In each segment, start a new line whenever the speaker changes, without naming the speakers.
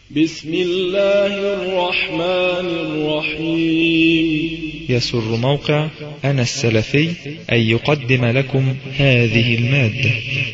بسم الله الرحمن الرحيم
يسر موقع أنا السلفي أن يقدم لكم هذه المادة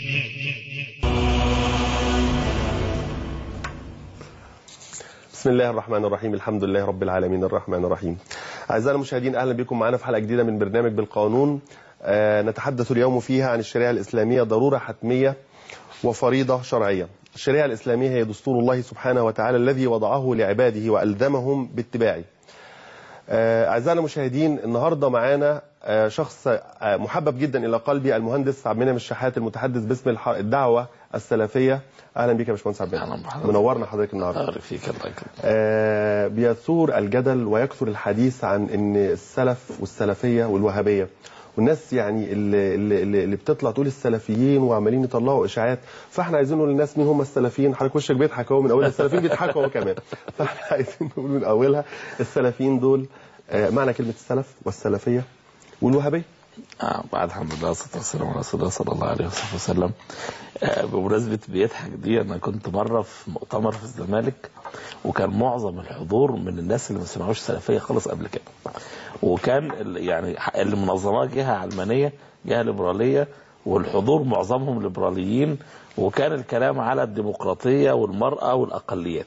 بسم الله الرحمن الرحيم الحمد لله رب العالمين الرحمن الرحيم أعزائي المشاهدين أهلا بكم معنا في حلقة جديدة من برنامج بالقانون آه نتحدث اليوم فيها عن الشريعة الإسلامية ضرورة حتمية وفريضة شرعية الشريعة الإسلامية هي دستور الله سبحانه وتعالى الذي وضعه لعباده وألزمهم باتباعه آه أعزائنا المشاهدين النهاردة معانا آه شخص آه محبب جدا إلى قلبي المهندس عبد المنعم الشحات المتحدث باسم الح- الدعوة السلفية أهلا بك يا باشمهندس عبد المنعم
أهلا بحضرتك.
منورنا حضرتك النهارده
بارك فيك الله يكرمك
آه، بيثور الجدل ويكثر الحديث عن ان السلف والسلفيه والوهابيه والناس يعني اللي, اللي, اللي بتطلع تقول السلفيين وعمالين يطلعوا اشاعات فاحنا عايزين نقول للناس مين هم السلفيين حضرتك وشك بيضحك اهو من اولها السلفيين بيضحكوا اهو كمان فاحنا عايزين نقول من اولها السلفيين دول آه، معنى كلمه السلف والسلفيه والوهابيه
آه بعد الحمد لله والصلاه والسلام على رسول الله صلى الله عليه وصحبه وسلم آه بمناسبه بيضحك دي انا كنت مره في مؤتمر في الزمالك وكان معظم الحضور من الناس اللي ما سمعوش سلفيه خالص قبل كده وكان ال- يعني اللي منظماه جهه علمانيه جهه ليبراليه والحضور معظمهم ليبراليين وكان الكلام على الديمقراطيه والمراه والاقليات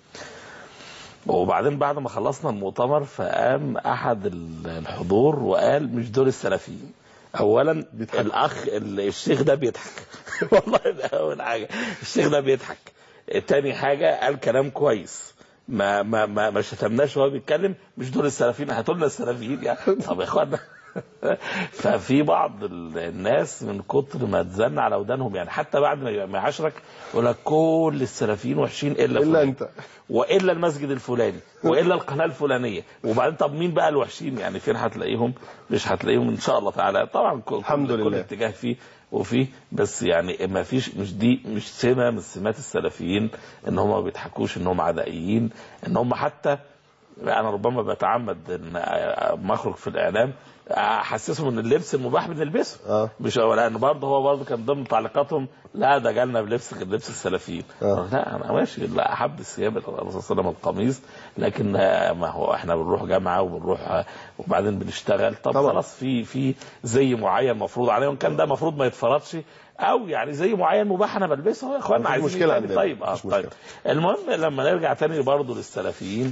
وبعدين بعد ما خلصنا المؤتمر فقام احد ال- الحضور وقال مش دول السلفيين اولا
بيضحك.
الاخ ال- الشيخ ده بيضحك والله ده اول حاجه الشيخ ده بيضحك تاني حاجه قال كلام كويس ما ما ما, ما شتمناش وهو بيتكلم مش دول السلفيين هاتوا لنا السلفيين يعني طب يا اخوانا ففي بعض ال- الناس من كتر ما تزن على ودانهم يعني حتى بعد ما ما يعاشرك يقول لك كل السلفيين وحشين الا
الا
فلان.
انت
والا المسجد الفلاني والا القناه الفلانيه وبعدين طب مين بقى الوحشين يعني فين هتلاقيهم مش هتلاقيهم ان شاء الله تعالى طبعا كل
الحمد
كل, كل
لله.
اتجاه فيه وفيه بس يعني ما فيش مش دي مش سمه من سمات السلفيين ان هم ما بيضحكوش ان هم عدائيين ان هم حتى انا ربما بتعمد ان ما اخرج في الاعلام احسسهم ان اللبس المباح بنلبسه
اه
مش هو لان برضه هو برضه كان ضمن تعليقاتهم لا ده جالنا بلبس لبس السلفيين
آه.
لا انا ماشي لا احب الثياب الرسول صلى الله عليه وسلم القميص لكن آه، ما هو احنا بنروح جامعه وبنروح آه، وبعدين بنشتغل طب
طبعا.
خلاص في في زي معين مفروض عليه وان كان ده مفروض ما يتفرضش او يعني زي معين مباح انا بلبسه يا اخوانا
مفيش
عايزين
مشكلة
إيه تاني؟
عندنا.
طيب اه
مفيش
طيب المهم لما نرجع تاني برضه للسلفيين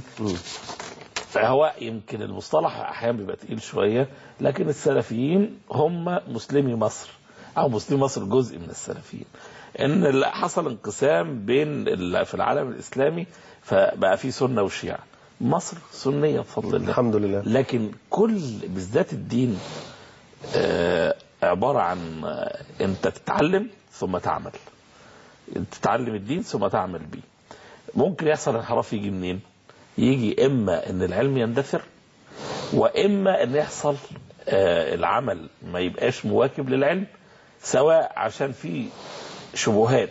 فهو يمكن المصطلح احيانا بيبقى تقيل شويه لكن السلفيين هم مسلمي مصر او مسلمي مصر جزء من السلفيين ان ال- حصل انقسام بين ال- في العالم الاسلامي فبقى في سنه وشيعه مصر سنيه بفضل الله
الحمد لله
لكن كل بالذات الدين آه، عباره عن آه، انت تتعلم ثم تعمل تتعلم الدين ثم تعمل بيه ممكن يحصل انحراف يجي منين يجي اما ان العلم يندثر واما ان يحصل آه، العمل ما يبقاش مواكب للعلم سواء عشان في شبهات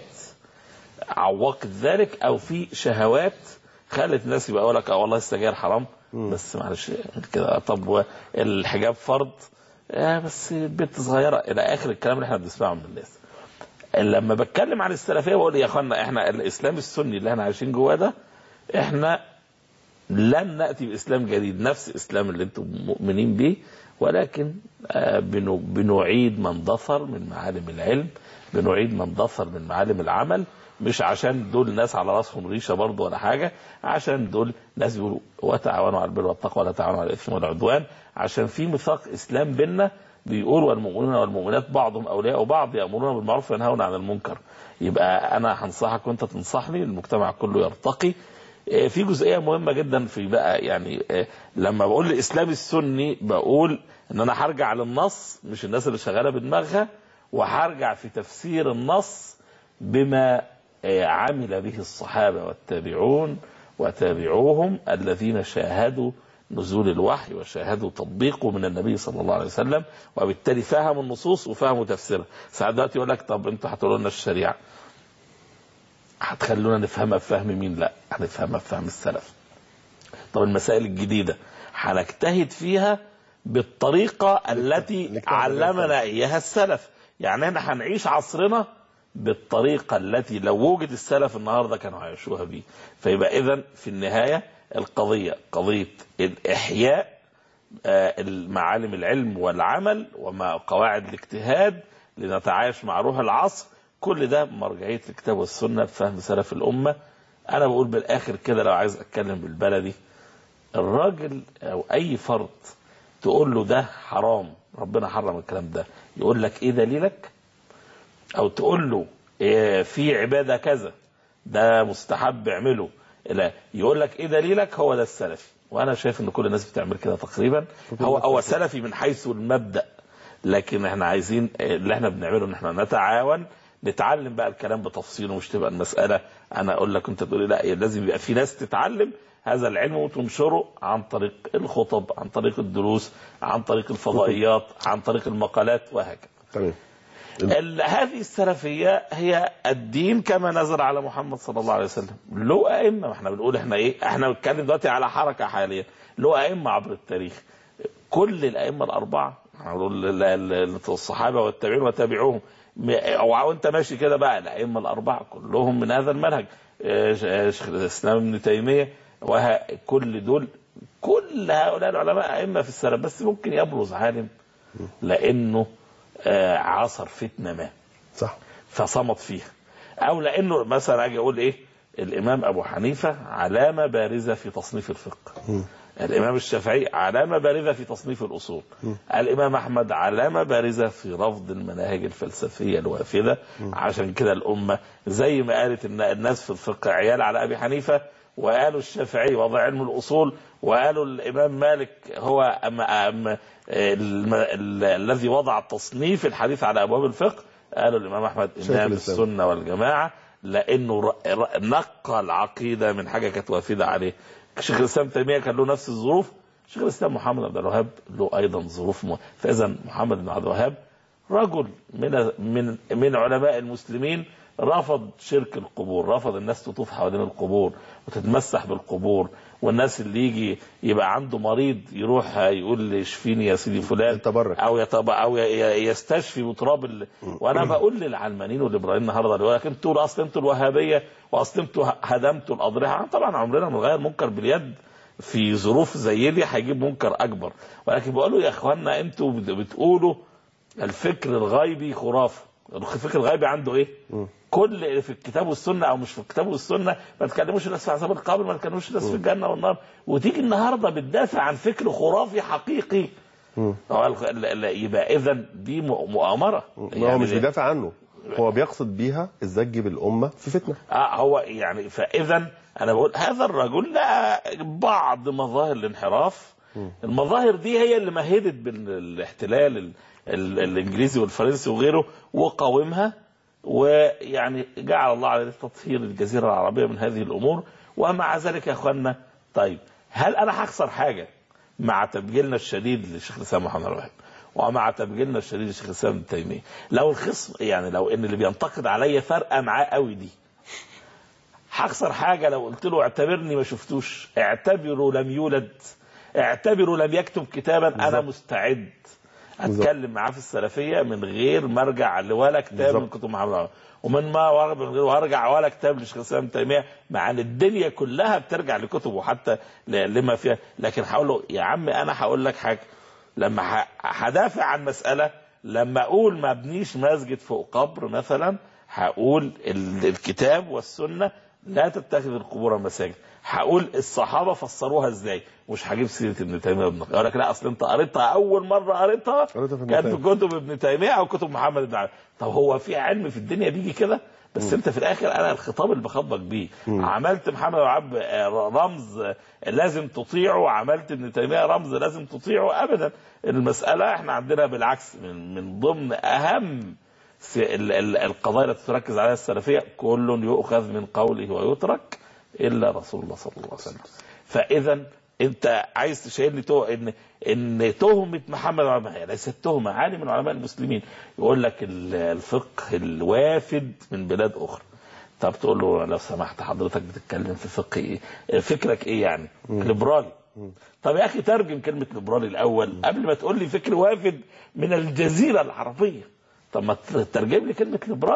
عوقت ذلك او في شهوات خلت الناس يبقى يقول لك اه والله السجاير حرام بس معلش كده طب الحجاب فرض آه بس بنت صغيره الى اخر الكلام اللي احنا بنسمعه من الناس لما بتكلم عن السلفيه بقول يا اخوانا احنا الاسلام السني اللي احنا عايشين جواه ده احنا لن ناتي باسلام جديد نفس الاسلام اللي انتم مؤمنين به ولكن آه، بنو- بنعيد ما اندثر من معالم العلم بنعيد ما اندثر من معالم العمل مش عشان دول ناس على راسهم ريشه برضه ولا حاجه عشان دول ناس بيقولوا وتعاونوا على البر والتقوى ولا تعاونوا على الاثم والعدوان عشان في ميثاق اسلام بيننا بيقول والمؤمنون والمؤمنات بعضهم اولياء بعض يامرون بالمعروف وينهون عن المنكر يبقى انا هنصحك وانت تنصحني المجتمع كله يرتقي آه، في جزئيه مهمه جدا في بقى يعني آه، لما بقول الاسلام السني بقول ان انا هرجع للنص مش الناس اللي شغاله بدماغها وهرجع في تفسير النص بما آه، عمل به الصحابه والتابعون وتابعوهم الذين شاهدوا نزول الوحي وشاهدوا تطبيقه من النبي صلى الله عليه وسلم وبالتالي فهموا النصوص وفهموا تفسيرها ساعات دلوقتي يقول لك طب انتوا هتقولوا لنا الشريعه هتخلونا نفهمها بفهم مين لا هنفهمها بفهم السلف طب المسائل الجديدة هنجتهد فيها بالطريقة التي
نجتهد بها
علمنا إياها السلف يعني احنا هنعيش عصرنا بالطريقه التي لو وجد السلف النهارده كانوا هيعيشوها بيه فيبقى اذا في النهايه القضيه قضيه الاحياء آه، معالم العلم والعمل وما قواعد الاجتهاد لنتعايش مع روح العصر كل ده مرجعيه الكتاب والسنه بفهم سلف الامه انا بقول بالاخر كده لو عايز اتكلم بالبلدي الراجل او اي فرد تقول له ده حرام ربنا حرم الكلام ده يقول لك ايه دليلك او تقول له إيه في عباده كذا ده مستحب اعمله لا يقول لك ايه دليلك هو ده السلفي وانا شايف ان كل الناس بتعمل كده تقريبا هو هو سلفي من حيث المبدا لكن احنا عايزين اللي احنا بنعمله ان احنا نتعاون نتعلم بقى الكلام بتفصيله مش تبقى المساله انا اقول لك انت تقول لي لا لازم يبقى في ناس تتعلم هذا العلم وتنشره عن طريق الخطب عن طريق الدروس عن طريق الفضائيات عن طريق المقالات وهكذا
تمام
ال- هذه السلفية هي الدين كما نزل على محمد صلى الله عليه وسلم له أئمة ما احنا بنقول احنا ايه احنا بنتكلم دلوقتي على حركة حاليا له أئمة عبر التاريخ كل الأئمة الأربعة احنا بنقول ال- ال- الصحابة والتابعين وتابعوهم م- او انت ماشي كده بقى الأئمة الأربعة كلهم من هذا المنهج اه، ش- اه، شيخ الإسلام ابن تيمية وكل دول كل هؤلاء العلماء أئمة في السلف بس ممكن يبرز عالم لأنه آه، عصر فتنة ما
صح
فصمت فيها او لانه مثلا اجي اقول ايه الامام ابو حنيفه علامه بارزه في تصنيف الفقه الامام الشافعي علامه بارزه في تصنيف الاصول الامام احمد علامه بارزه في رفض المناهج الفلسفيه الوافده عشان كده الامه زي ما قالت ان الناس في الفقه عيال على ابي حنيفه وقالوا الشافعي وضع علم الاصول وقالوا الامام مالك هو أم أم الم- ال- الذي وضع التصنيف الحديث على ابواب الفقه قالوا الامام احمد
شيخ
امام
الإسلام.
السنه والجماعه لانه ر- ر- نقى العقيده من حاجه كانت وافده عليه شيخ الاسلام تيميه كان له نفس الظروف شيخ الاسلام محمد عبد الوهاب له ايضا ظروف م... فاذا محمد بن عبد الوهاب رجل من من من علماء المسلمين رفض شرك القبور رفض الناس تطوف حوالين القبور وتتمسح بالقبور والناس اللي يجي يبقى عنده مريض يروح يقول لي اشفيني يا سيدي فلان
يتبرك.
او يتب... او ي- ي- يستشفي بتراب ال... وانا بقول للعلمانيين والليبراليين النهارده اللي يقول لك انتوا اصل انتوا الوهابيه واصل انتوا هدمتوا الاضرحه طبعا عمرنا ما نغير منكر باليد في ظروف زي دي هيجيب منكر اكبر ولكن بقولوا يا اخوانا انتوا بت- بتقولوا الفكر الغيبي خرافه الفكر الغيبي عنده ايه؟ كل في الكتاب والسنه او مش في الكتاب والسنه ما تكلموش الناس في عذاب القبر ما تكلموش الناس في الجنه والنار وتيجي النهارده بتدافع عن فكر خرافي حقيقي هو ال- ال- ال- يبقى اذا دي م- مؤامره
ما هو مش بيدافع عنه هو بيقصد بيها ازاي تجيب الامه في فتنه
آه هو يعني فاذا انا بقول هذا الرجل لا بعض مظاهر الانحراف المظاهر دي هي اللي مهدت بالاحتلال ال- ال- الانجليزي والفرنسي وغيره وقاومها ويعني جعل الله على تطهير الجزيره العربيه من هذه الامور ومع ذلك يا اخوانا طيب هل انا هخسر حاجه مع تبجيلنا الشديد للشيخ الاسلام محمد الوهاب ومع تبجيلنا الشديد للشيخ الاسلام ابن تيميه لو الخصم يعني لو ان اللي بينتقد عليا فارقه معاه قوي دي هخسر حاجه لو قلت له اعتبرني ما شفتوش اعتبره لم يولد اعتبره لم يكتب كتابا انا
بالظبط.
مستعد اتكلم معاه في السلفيه من غير ما ارجع لولا كتاب من
بالظبط.
كتب محمد عمر. ومن ما ورد من غير وارجع ولا كتاب لشيخ الاسلام ابن تيميه مع ان الدنيا كلها بترجع لكتبه حتى ل- لما فيها لكن هقول له يا عم انا هقول لك حاجه لما ه- هدافع عن مساله لما اقول ما ابنيش مسجد فوق قبر مثلا هقول ال- الكتاب والسنه لا تتخذ القبور مساجد هقول الصحابه فسروها ازاي مش هجيب سيره ابن تيميه وابن القيم. اقول لك لا اصل انت قريتها اول مره قريتها
قريتها في ابن
كانت في
تيمية.
كتب ابن تيميه او كتب محمد بن عبد طب هو في علم في الدنيا بيجي كده بس انت في الاخر انا الخطاب اللي بخاطبك بيه عملت محمد بن عبد آه، رمز آه، لازم تطيعه عملت ابن تيميه رمز لازم تطيعه ابدا المساله احنا عندنا بالعكس من, من ضمن اهم س- ال- ال- القضايا التي تركز عليها السلفيه كل يؤخذ من قوله ويترك الا رسول الله صلى الله عليه وسلم فاذا انت عايز تشيلني تو ان ان تهمه محمد عمر هي ليست تهمه عالم من علماء المسلمين يقول لك ال- الفقه الوافد من بلاد اخرى طب تقول له لو سمحت حضرتك بتتكلم في فقه ايه فكرك ايه يعني ليبرالي طب يا اخي ترجم كلمه ليبرالي الاول قبل ما تقول لي فكر وافد من الجزيره العربيه طب ما تترجم لي كلمه ليبرالي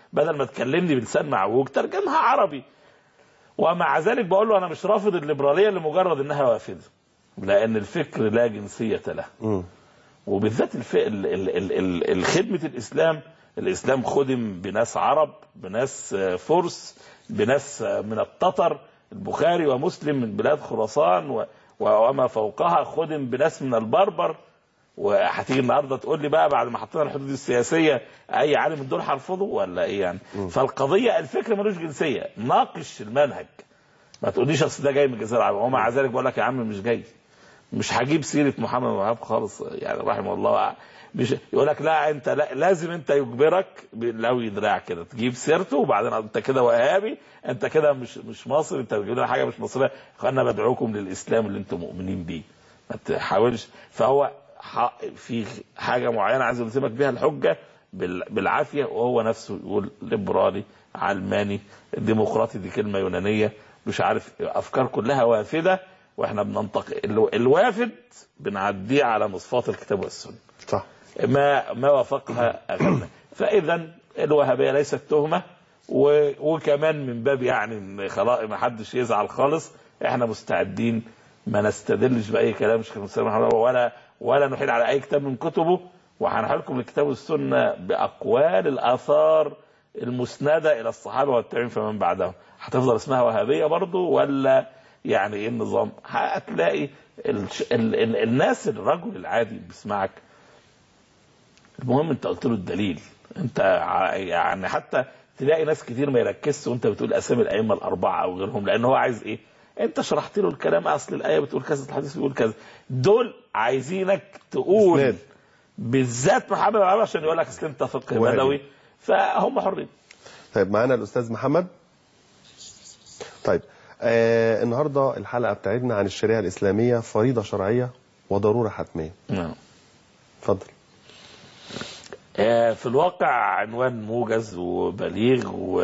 بدل ما تكلمني بلسان معوج ترجمها عربي ومع ذلك بقول له انا مش رافض الليبراليه لمجرد انها وافده لان الفكر لا جنسيه له
مم.
وبالذات الف... ال... ال... ال... ال... الخدمة الإسلام الإسلام خدم بناس عرب بناس آه، فرس بناس آه، من التتر البخاري ومسلم من بلاد خراسان و... و- وما فوقها خدم بناس من البربر وهتيجي النهارده تقول لي بقى بعد ما حطينا الحدود السياسيه اي عالم من دول هرفضه ولا ايه يعني؟ فالقضيه الفكر ملوش جنسيه ناقش المنهج ما تقوليش اصل ده جاي من الجزيره العربيه ومع ذلك بقول لك يا عم مش جاي مش هجيب سيره محمد بن وهاب خالص يعني رحمه الله مش يقول لك لا انت لا لازم انت يجبرك لو دراع كده تجيب سيرته وبعدين انت كده وهابي انت كده مش مش مصري انت بتجيب لنا حاجه مش مصريه انا بدعوكم للاسلام اللي انتم مؤمنين بيه ما تحاولش فهو ح- في حاجه معينه عايز يلزمك بيها الحجه بال- بالعافيه وهو نفسه يقول ليبرالي علماني ديمقراطي دي كلمه يونانيه مش عارف افكار كلها وافده واحنا بننتقي الو- الوافد بنعديه على مصفات الكتاب والسنه
صح
ما ما وافقها اغلبنا فاذا الوهابيه ليست تهمه و... وكمان من باب يعني ان خلاص ما حدش يزعل خالص احنا مستعدين ما نستدلش باي كلام شيخ الاسلام رحمه الله ولا ولا نحيل على اي كتاب من كتبه وهنحيل لكم الكتاب والسنه باقوال الاثار المسنده الى الصحابه والتابعين فمن بعدهم هتفضل اسمها وهابيه برضو ولا يعني ايه النظام هتلاقي ال... ال... ال... الناس الرجل العادي بيسمعك المهم انت قلت له الدليل انت ع- يعني حتى تلاقي ناس كتير ما يركزش وانت بتقول اسامي الائمه الاربعه او غيرهم لان هو عايز ايه؟ انت شرحت له الكلام اصل الايه بتقول كذا الحديث بيقول كذا دول عايزينك تقول
إسناد.
بالذات محمد بن عمرو عشان يقول لك اصل انت فقه
وهابي.
بدوي فهم حرين
طيب معانا الاستاذ محمد طيب آه النهارده الحلقه بتاعتنا عن الشريعه الاسلاميه فريضه شرعيه وضروره حتميه
نعم
اتفضل
آه، في الواقع عنوان موجز وبليغ و...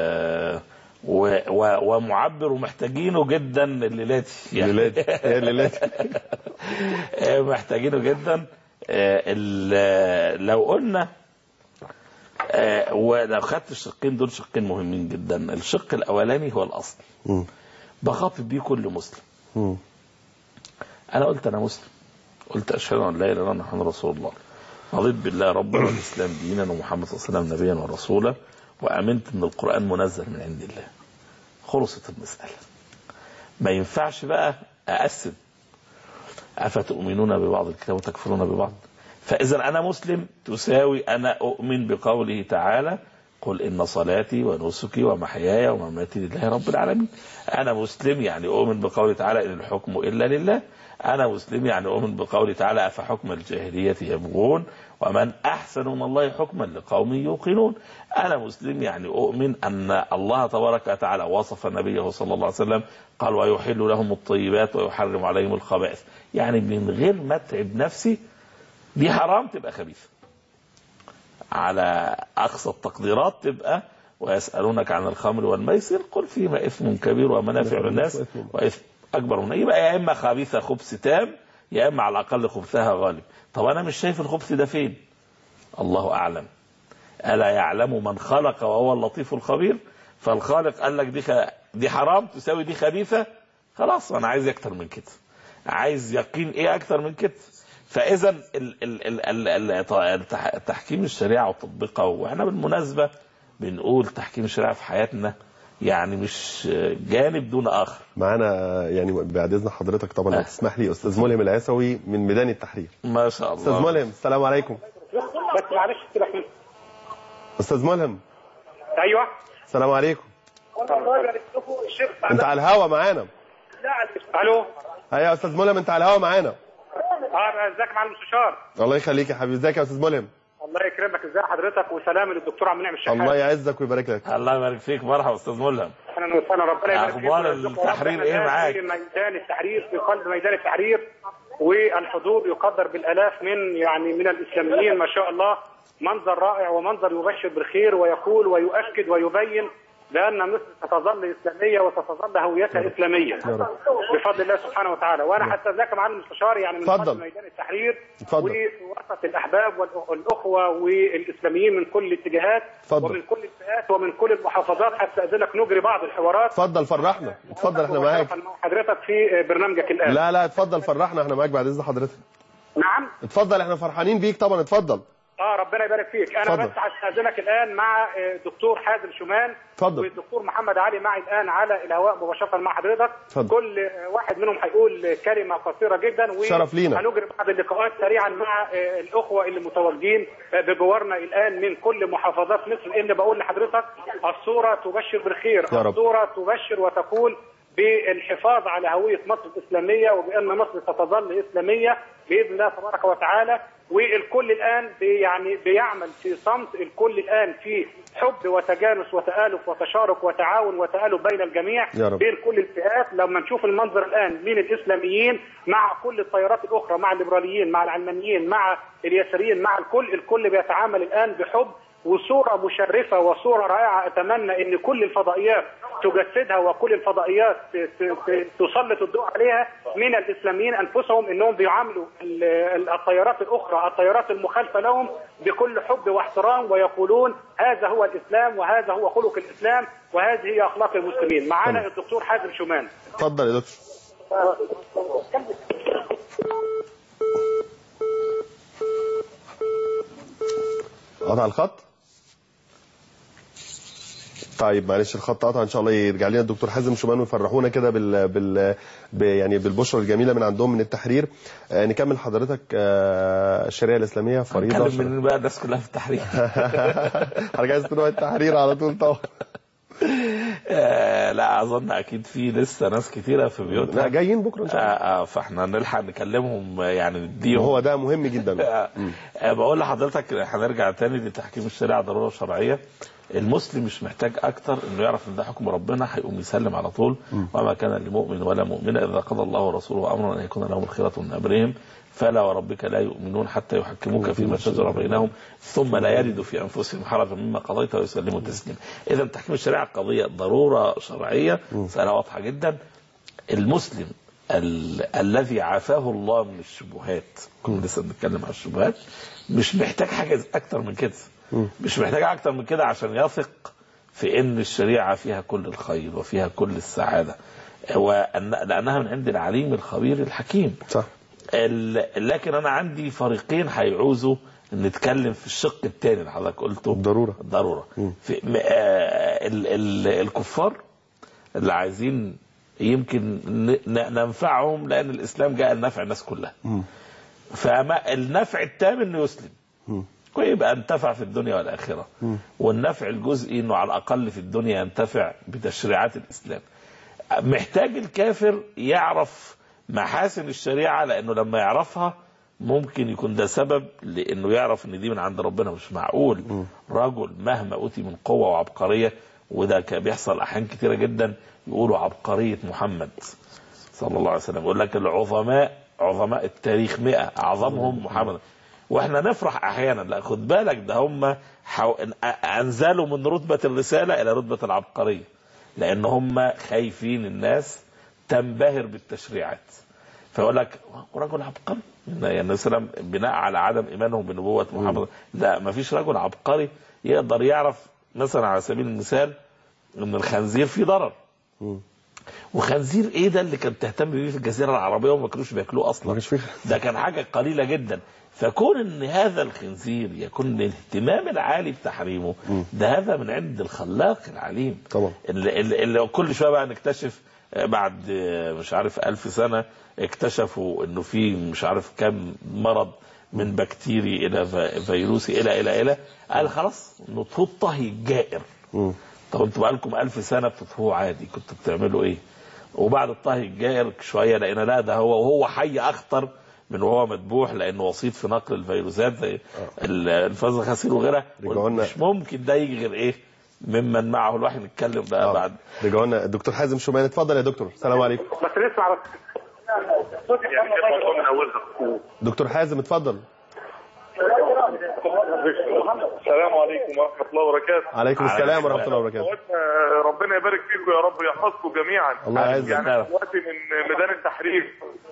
و... و... ومعبر ومحتاجينه جدا الليلات
الليلات يا الليلات
آه، محتاجينه جدا آه، ال- لو قلنا آه، ولو خدت الشقين دول شقين مهمين جدا الشق الاولاني هو الاصل
مم.
بخاطب بيه كل مسلم
مم.
انا قلت انا مسلم قلت اشهد ان لا اله الا الله محمد رسول الله رضيت بالله ربا والاسلام دينا ومحمد صلى الله عليه وسلم نبيا ورسولا وامنت ان القران منزل من عند الله خلصت المساله ما ينفعش بقى اقسم افتؤمنون ببعض الكتاب وتكفرون ببعض فاذا انا مسلم تساوي انا اؤمن بقوله تعالى قل ان صلاتي ونسكي ومحياي ومماتي لله رب العالمين انا مسلم يعني اؤمن بقوله تعالى ان الحكم الا لله انا مسلم يعني اؤمن بقوله تعالى افحكم الجاهليه يبغون ومن احسن من الله حكما لقوم يوقنون انا مسلم يعني اؤمن ان الله تبارك وتعالى وصف نبيه صلى الله عليه وسلم قال ويحل لهم الطيبات ويحرم عليهم الخبائث يعني من غير ما اتعب نفسي دي حرام تبقى خبيثه على اقصى التقديرات تبقى ويسالونك عن الخمر والميسر قل فيهما اثم كبير ومنافع للناس واثم اكبر من يبقى يا اما خبيثه خبث تام يا اما على الاقل خبثها غالب طب انا مش شايف الخبث ده فين الله اعلم الا يعلم من خلق وهو اللطيف الخبير فالخالق قال لك دي خ... دي حرام تساوي دي خبيثه خلاص انا عايز اكتر من كده عايز يقين ايه اكتر من كده فاذا ال- ال- ال- ال- ال- التح- تحكيم الشريعه وتطبيقها واحنا بالمناسبه بنقول تحكيم الشريعه في حياتنا يعني مش جانب دون اخر
معانا يعني بعد اذن حضرتك طبعا لو
آه.
تسمح لي استاذ ملهم العيسوي من ميدان التحرير
ما شاء الله
استاذ ملهم السلام عليكم
بس معلش كده احنا
استاذ ملهم
ايوه
السلام عليكم
الله يبارك لكم الشيخ
انت على الهوا معانا
الو
ايوه يا استاذ ملهم انت على الهوا معانا
اه ازيك يا معلم مستشار
الله يخليك يا حبيبي ازيك يا استاذ ملهم
الله يكرمك ازي حضرتك وسلام للدكتور عبد المنعم الشحات
الله يعزك ويبارك لك
الله يبارك فيك مرحبا استاذ ملهم
اهلا وسهلا ربنا يبارك فيك
أخبار
ويرزقكم
التحرير
ربنا
إيه
الآن
معاك؟
في ميدان التحرير في قلب ميدان التحرير والحضور يقدر بالالاف من يعني من الاسلاميين ما شاء الله منظر رائع ومنظر يبشر بالخير ويقول ويؤكد ويبين بان مصر ستظل اسلاميه وستظل هويتها اسلاميه
رب.
بفضل الله سبحانه وتعالى وانا حتى ذاك معالي المستشار يعني من
اتفضل.
قبل ميدان التحرير
اتفضل.
وفي وسط الاحباب والأ- والاخوه والاسلاميين من كل الاتجاهات
اتفضل.
ومن كل الفئات ومن كل المحافظات حتى اذنك نجري بعض الحوارات
اتفضل فرحنا اتفضل احنا معاك
مع حضرتك في برنامجك الان
لا لا اتفضل فرحنا احنا معاك بعد اذن حضرتك
نعم
اتفضل احنا فرحانين بيك طبعا اتفضل
اه ربنا يبارك فيك انا
اتفضل.
بس هستاذنك الان مع آه، الدكتور حازم شومان
اتفضل.
والدكتور محمد علي معي الان على الهواء مباشره مع حضرتك
اتفضل.
كل آه، واحد منهم هيقول كلمه قصيره جدا
شرف لينا.
هنجري بعض اللقاءات سريعا مع آه، الاخوه اللي متواجدين آه، بجوارنا الان من كل محافظات مصر لان بقول لحضرتك الصوره تبشر بالخير
يا رب.
الصوره تبشر وتقول بالحفاظ على هويه مصر الاسلاميه وبان مصر ستظل اسلاميه باذن الله تبارك وتعالى والكل الان بي يعني بيعمل في صمت الكل الان في حب وتجانس وتآلف وتشارك وتعاون وتآلف بين الجميع
يا رب.
بين كل الفئات لما نشوف المنظر الان من الاسلاميين مع كل التيارات الاخرى مع الليبراليين مع العلمانيين مع اليساريين مع الكل الكل بيتعامل الان بحب وصوره مشرفه وصوره رائعه اتمنى ان كل الفضائيات تجسدها وكل الفضائيات ت- ت- ت- تسلط الضوء عليها من الاسلاميين انفسهم انهم بيعاملوا ال- ال- التيارات الاخرى التيارات المخالفه لهم بكل حب واحترام ويقولون هذا هو الاسلام وهذا هو خلق الاسلام وهذه هي اخلاق المسلمين معنا
تمام.
الدكتور حازم شومان
اتفضل يا دكتور قطع الخط طيب معلش الخط قطع ان شاء الله يرجع لنا الدكتور حازم شومان ويفرحونا كده بال, بال... ب... يعني بالبشرى الجميله من عندهم من التحرير آه نكمل حضرتك آه الشريعه الاسلاميه فريضه
نتكلم من بقى الناس كلها في التحرير
حضرتك عايز تروح التحرير على طول طبعا
آه، لا اظن اكيد في لسه ناس كتيره في
لا
بيوتها
جايين بكره ان شاء الله
آه، آه، فاحنا نلحق نكلمهم آه، يعني نديهم
وهو ده مهم جدا
آه، آه، بقول لحضرتك هنرجع تاني لتحكيم الشريعه ضروره شرعيه المسلم مش محتاج اكتر انه يعرف ان ده حكم ربنا هيقوم يسلم على طول وما كان لمؤمن ولا مؤمنه اذا قضى الله ورسوله امرا ان يكون لهم الخيره من امرهم فلا وربك لا يؤمنون حتى يحكموك فيما شجر بينهم ثم لا يجدوا في انفسهم حرجا مما قضيت ويسلموا تسليما. اذا تحكيم الشريعه قضيه ضروره شرعيه مساله واضحه جدا. المسلم ال- الذي عافاه الله من الشبهات كنا لسه بنتكلم عن الشبهات مش محتاج حاجه اكتر من كده مش محتاج اكتر من كده عشان يثق في ان الشريعه فيها كل الخير وفيها كل السعاده وأن لانها من عند العليم الخبير الحكيم
صح
ال- لكن انا عندي فريقين هيعوزوا نتكلم في الشق الثاني اللي حضرتك قلته
الضرورة.
الضروره في م- آه، ال- ال- الكفار اللي عايزين يمكن ن- ن- ننفعهم لان الاسلام جاء لنفع الناس كلها فما النفع التام انه يسلم ويبقى انتفع في الدنيا والاخره والنفع الجزئي انه على الاقل في الدنيا ينتفع بتشريعات الاسلام محتاج الكافر يعرف محاسن الشريعه لانه لما يعرفها ممكن يكون ده سبب لانه يعرف ان دي من عند ربنا مش معقول رجل مهما اوتي من قوه وعبقريه وده كان بيحصل احيان كتيره جدا يقولوا عبقريه محمد صلى الله عليه وسلم يقول لك العظماء عظماء التاريخ مئة أعظمهم محمد واحنا نفرح احيانا لا خد بالك ده هم حو... انزلوا من رتبه الرساله الى رتبه العبقريه لان هم خايفين الناس تنبهر بالتشريعات فيقول لك رجل عبقري يعني النبي صلى الله عليه وسلم بناء على عدم ايمانهم بنبوه محمد لا ما فيش رجل عبقري يقدر يعرف مثلا على سبيل المثال ان الخنزير فيه ضرر وخنزير ايه ده اللي كانت تهتم بيه في الجزيره العربيه وما كانوش بياكلوه
ما
اصلا
كانش فيه
ده كان حاجه قليله جدا فكون ان هذا الخنزير يكون الاهتمام العالي بتحريمه ده هذا من عند الخلاق العليم
طبعا.
اللي, اللي, اللي كل شويه بقى نكتشف آه، بعد آه، مش عارف ألف سنة اكتشفوا انه في مش عارف كم مرض من بكتيري الى في- فيروسي الى الى الى قال خلاص نطهو الطهي الجائر
مم.
طب انتوا بقالكم ألف سنة بتطهوه عادي كنتوا بتعملوا ايه؟ وبعد الطهي الجائر شوية لقينا لا ده هو وهو حي أخطر من وهو مذبوح لأنه وسيط في نقل الفيروسات زي ال- الانفاذ الخسير وغيرها
رجعوا لنا-
مش ممكن ده يجي غير إيه؟ ممن معه الواحد نتكلم بقى
آه.
بعد
رجعوا لنا الدكتور حازم شومان اتفضل يا دكتور السلام عليكم
بس نسمع بس
دكتور حازم اتفضل
السلام عليكم ورحمة الله وبركاته
عليكم السلام ورحمه الله وبركاته
أخواتنا، ربنا يبارك فيكم يا رب ويحفظكم جميعا
الله يعزك.
يعني دلوقتي من ميدان التحرير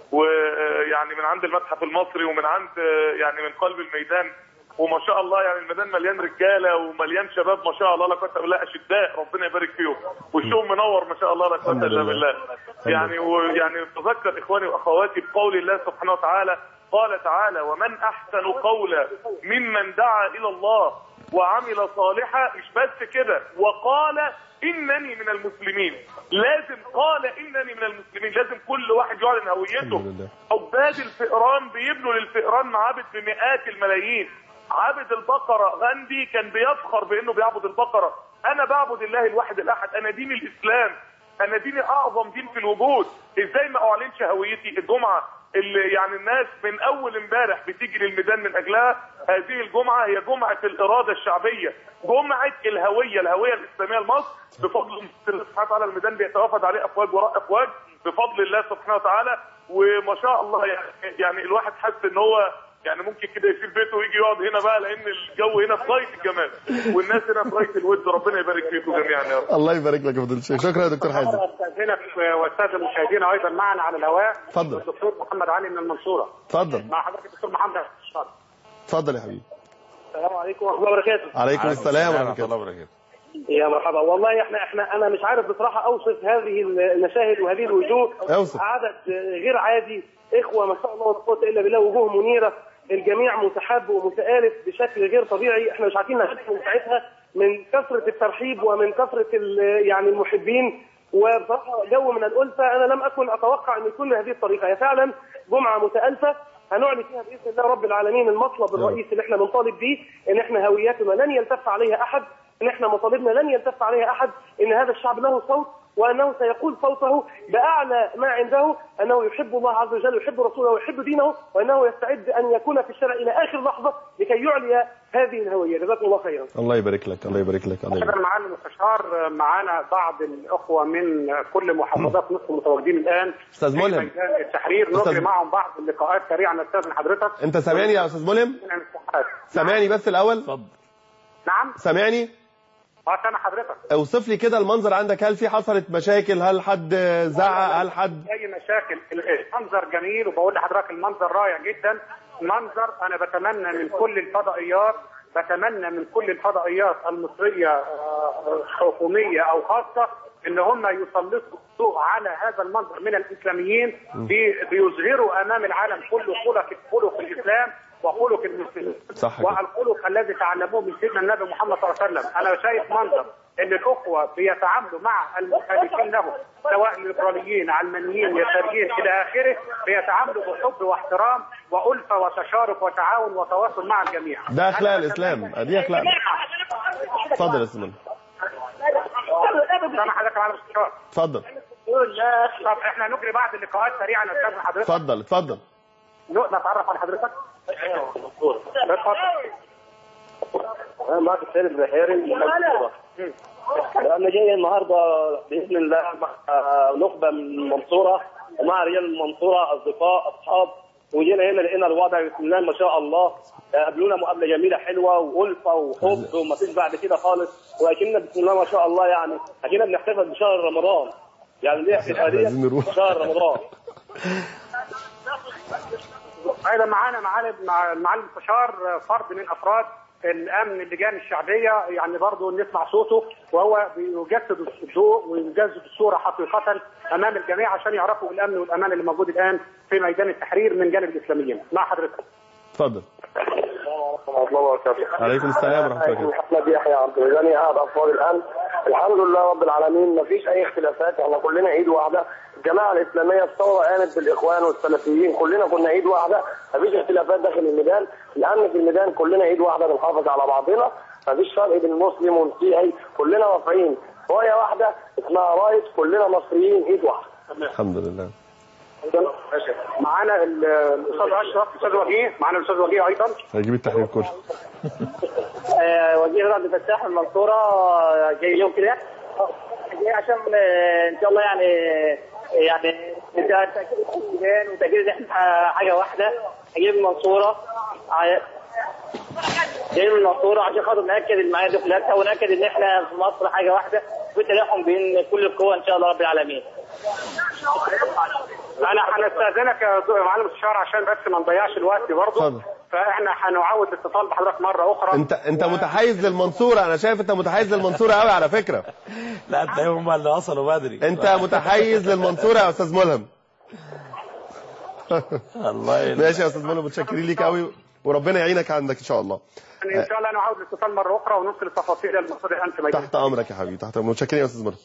ويعني من عند المتحف المصري ومن عند يعني من قلب الميدان وما شاء الله يعني الميدان مليان رجاله ومليان شباب ما شاء الله لا قوه الا بالله اشداء ربنا يبارك فيهم وشهم منور ما شاء الله لا قوه
الحمد
الا
لله.
بالله يعني ويعني تذكر اخواني واخواتي بقول الله سبحانه وتعالى قال تعالى ومن احسن قولا ممن دعا الى الله وعمل صالحا مش بس كده وقال انني من المسلمين لازم قال انني من المسلمين لازم كل واحد يعلن
الحمد
هويته
لله.
عباد الفئران بيبنوا للفئران معابد بمئات الملايين عابد البقرة غاندي كان بيفخر بانه بيعبد البقرة انا بعبد الله الواحد الاحد انا دين الاسلام انا ديني اعظم دين في الوجود ازاي ما اعلنش هويتي الجمعة اللي يعني الناس من اول امبارح بتيجي للميدان من اجلها هذه الجمعة هي جمعة الارادة الشعبية جمعة الهوية الهوية الاسلامية لمصر بفضل الله سبحانه وتعالى الميدان بيتوافد عليه افواج وراء افواج بفضل الله سبحانه وتعالى وما شاء الله يعني, يعني الواحد حس ان هو يعني ممكن كده يسيب بيته ويجي يقعد هنا بقى لان الجو هنا في غايه الجمال والناس هنا في غايه الود ربنا يبارك فيكم جميعا يا رب
الله يبارك لك يا فضيله الشيخ شكرا يا دكتور حازم
استاذنك واستاذن المشاهدين ايضا معنا على الهواء
اتفضل.
الدكتور محمد علي من المنصوره
اتفضل
مع حضرتك الدكتور محمد الشاطر.
اتفضل يا حبيبي
السلام عليكم ورحمه الله وبركاته
عليكم السلام ورحمه الله
الله وبركاته
يا مرحبا والله احنا احنا انا مش عارف بصراحه اوصف هذه المشاهد وهذه الوجوه
اوصف.
عدد غير عادي اخوه ما شاء الله ولا قوه الا بالله وجوه منيره الجميع متحاب ومتآلف بشكل غير طبيعي احنا مش عارفين نحس من ساعتها من كثره الترحيب ومن كثره ال- يعني المحبين وبصراحه جو من الالفه انا لم اكن اتوقع ان يكون بهذه الطريقه هي فعلا جمعه متالفه هنعلن فيها باذن الله رب العالمين المطلب الرئيسي اللي احنا بنطالب بيه ان احنا هويتنا لن يلتف عليها احد ان احنا مطالبنا لن يلتف عليها احد ان هذا الشعب له صوت وانه سيقول صوته باعلى ما عنده انه يحب الله عز وجل ويحب رسوله ويحب دينه وانه يستعد ان يكون في الشارع الى اخر لحظه لكي يعلي هذه الهويه جزاكم الله خيرا.
الله يبارك لك الله يبارك لك الله
ايضا
يبارك
معالي المستشار معانا بعض الاخوه من كل محافظات مصر متواجدين الان
أستاذ
في
ملهم.
ميدان التحرير
أستاذ-
نجري معهم بعض اللقاءات سريعا استاذن حضرتك
انت سامعني يا استاذ ملهم
من المساحات.
سامعني بس الاول
اتفضل
نعم
سامعني
اه سامع حضرتك
اوصف لي كده المنظر عندك هل في حصلت مشاكل هل حد زعق هل حد
اي مشاكل المنظر جميل وبقول لحضرتك المنظر رائع جدا منظر انا بتمنى من كل الفضائيات بتمنى من كل الفضائيات المصريه آه، حكوميه او خاصه ان هم يسلطوا الضوء على هذا المنظر من الاسلاميين بي- بيظهروا امام العالم كله خلق خلق الاسلام وخلق المسلمين
صح كده.
والخلق الذي تعلموه من سيدنا النبي محمد صلى الله عليه وسلم انا شايف منظر ان الاخوه بيتعاملوا مع المخالفين لهم سواء ليبراليين علمانيين يساريين الى اخره بيتعاملوا بحب واحترام والفه وتشارك وتعاون وتواصل مع الجميع
ده اخلاق
أنا
الاسلام
بتمنى-
دي اخلاق اتفضل يا استاذ ملهم
سامع حضرتك على الاستشار
اتفضل
طب احنا نجري بعض اللقاءات سريعا يا استاذ حضرتك
اتفضل اتفضل
نتعرف على حضرتك اتفضل
انا معك السيد البحيري محمد انا جاي النهارده باذن الله مع نخبه من المنصوره ومع رجال المنصوره اصدقاء اصحاب وجينا هنا لقينا الوضع بسم الله ما شاء الله قابلونا مقابله جميله حلوه والفه وحب وما فيش بعد كده خالص واكننا بسم الله ما شاء الله يعني اكننا بنحتفل بشهر رمضان يعني دي احتفاليه
عايزين نروح.
شهر رمضان
ايضا معانا معالم مع المعالم المستشار فرد من افراد الامن اللجان الشعبيه يعني برضه نسمع صوته وهو بيجسد الضوء ويجسد الصوره حقيقه امام الجميع عشان يعرفوا الامن والامان اللي موجود الان في ميدان التحرير من جانب الاسلاميين مع حضرتك
اتفضل
ورحمه الله وبركاته
عليكم السلام ورحمه الله وبركاته
احمد يحيى عبد الغني قاعد اطفال الان الحمد لله رب العالمين ما فيش اي اختلافات احنا كلنا ايد واحده الجماعه الاسلاميه الثوره قامت بالاخوان والسلفيين كلنا كنا ايد واحده ما فيش اختلافات داخل الميدان الامن في الميدان كلنا ايد واحده بنحافظ على بعضنا ما فيش فرق بين المسلم والمسيحي كلنا واقفين رايه واحده اسمها رايه كلنا مصريين ايد واحده
الحمد لله
معانا ال- الاستاذ اشرف الاستاذ وجيه معانا الاستاذ وجيه ايضا
هيجيب التحرير كله
وجيه رد فتاح من المنصورة آه، جاي يوم كده آه، جاي عشان آه، ان شاء الله يعني يعني انت تاكيد الميدان وتاكيد احنا حاجه واحده هجيب المنصوره ع- جاي من المنصوره عشان خاطر ناكد المعايير دي كلها وناكد ان احنا في مصر حاجه واحده في تلاحم بين كل القوى ان شاء الله رب العالمين.
انا هنستاذنك يا دو- يا معلم الشهر عشان بس ما نضيعش الوقت برضه
اتفضل.
فاحنا هنعود الاتصال بحضرتك مره اخرى
انت انت متحيز للمنصوره انا شايف انت متحيز للمنصوره قوي على فكره
لا تلاقيهم هم اللي وصلوا بدري
انت متحيز للمنصوره يا استاذ ملهم
الله يل-
ماشي يا استاذ ملهم متشكرين ليك قوي وربنا يعينك عندك ان شاء الله
يعني ان شاء الله نعود الاتصال مره اخرى وننقل التفاصيل للمصري الان في ميدان
تحت امرك يا حبيبي تحت امرك متشكرين يا استاذ ملهم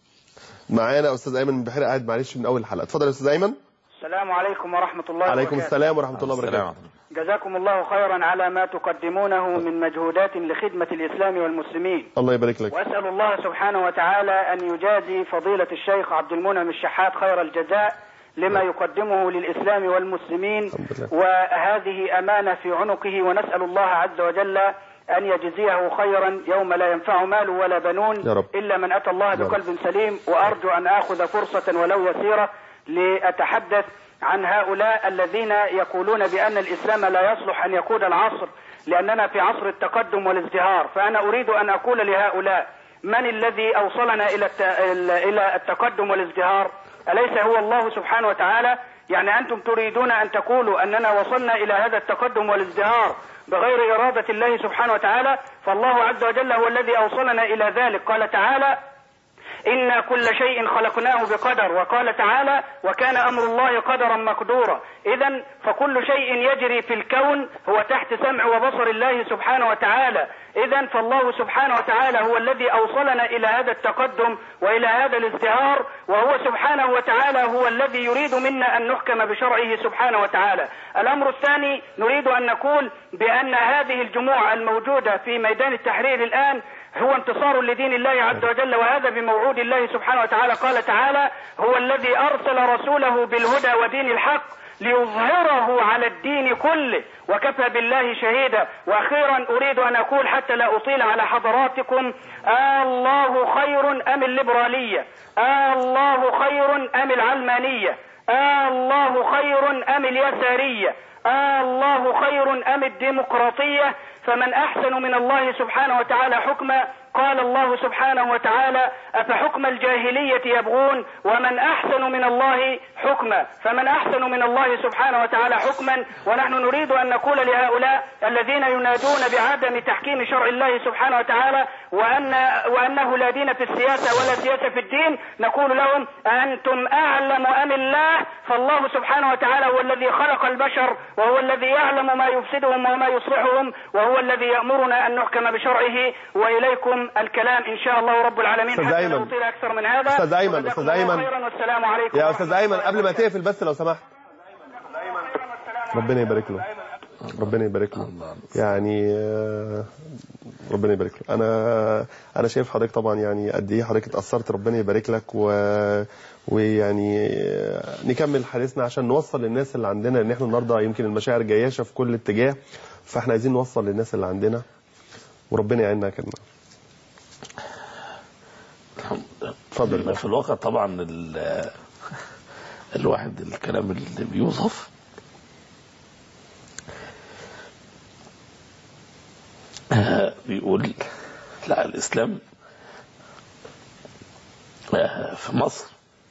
معانا استاذ ايمن من بحيره قاعد معلش من اول الحلقه اتفضل يا استاذ ايمن
السلام عليكم ورحمة الله
عليكم
وبركاته
السلام ورحمه الله وبركاته
السلام
جزاكم الله خيرا على ما تقدمونه من مجهودات لخدمة الإسلام والمسلمين
الله يبارك لك
وأسأل الله سبحانه وتعالى أن يجازي فضيلة الشيخ عبد المنعم الشحات خير الجزاء لما يقدمه للإسلام والمسلمين
الحمد لله.
وهذه أمانة في عنقه ونسأل الله عز وجل أن يجزيه خيرا يوم لا ينفع مال ولا بنون
يا رب.
إلا من أتى الله
رب.
بقلب سليم وأرجو أن آخذ فرصة ولو يسيرة لأتحدث عن هؤلاء الذين يقولون بأن الإسلام لا يصلح أن يقود العصر لأننا في عصر التقدم والازدهار فأنا أريد أن أقول لهؤلاء من الذي أوصلنا إلى الت- إلى التقدم والازدهار أليس هو الله سبحانه وتعالى يعني أنتم تريدون أن تقولوا أننا وصلنا إلى هذا التقدم والازدهار بغير إرادة الله سبحانه وتعالى فالله عز وجل هو الذي أوصلنا إلى ذلك قال تعالى إنا كل شيء خلقناه بقدر وقال تعالى وكان أمر الله قدرا مقدورا إذا فكل شيء يجري في الكون هو تحت سمع وبصر الله سبحانه وتعالى إذا فالله سبحانه وتعالى هو الذي أوصلنا إلى هذا التقدم وإلى هذا الازدهار وهو سبحانه وتعالى هو الذي يريد منا أن نحكم بشرعه سبحانه وتعالى الأمر الثاني نريد أن نقول بأن هذه الجموع الموجودة في ميدان التحرير الآن هو انتصار لدين الله عز وجل وهذا بموعود الله سبحانه وتعالى قال تعالى هو الذي أرسل رسوله بالهدى ودين الحق ليظهره على الدين كله وكفى بالله شهيدا واخيرا اريد ان اقول حتى لا اطيل على حضراتكم آه الله خير ام الليبراليه آه الله خير ام العلمانيه آه الله خير ام اليساريه آه الله خير ام الديمقراطيه فمن احسن من الله سبحانه وتعالى حكما قال الله سبحانه وتعالى أفحكم الجاهلية يبغون ومن أحسن من الله حكما فمن أحسن من الله سبحانه وتعالى حكما ونحن نريد أن نقول لهؤلاء الذين ينادون بعدم تحكيم شرع الله سبحانه وتعالى وأن وأنه لا دين في السياسة ولا سياسة في الدين نقول لهم أنتم أعلم أم الله فالله سبحانه وتعالى هو الذي خلق البشر وهو الذي يعلم ما يفسدهم وما يصلحهم وهو الذي يأمرنا أن نحكم بشرعه وإليكم الكلام إن شاء الله رب العالمين
أستاذ
حتى لا
أيمن.
أطيل أكثر من هذا
أستاذ أيمن،
وجزاكم
أستاذ
الله
أيمن.
خيرا والسلام عليكم
يا
ورحمة
استاذ ايمن
الله
قبل ما
وبركاته.
تقفل بس لو سمحت ربنا يبارك له ربنا يبارك له يعني آه، ربنا يبارك له انا انا شايف حضرتك طبعا يعني قد ايه حضرتك اتاثرت ربنا يبارك لك و ويعني آه، نكمل حديثنا عشان نوصل للناس اللي عندنا ان احنا النهارده يمكن المشاعر جياشه في كل اتجاه فاحنا عايزين نوصل للناس اللي عندنا وربنا يعيننا يا كريم اتفضل
في الواقع طبعا ال- الواحد الكلام اللي بيوصف آه، بيقول لا الإسلام آه، في مصر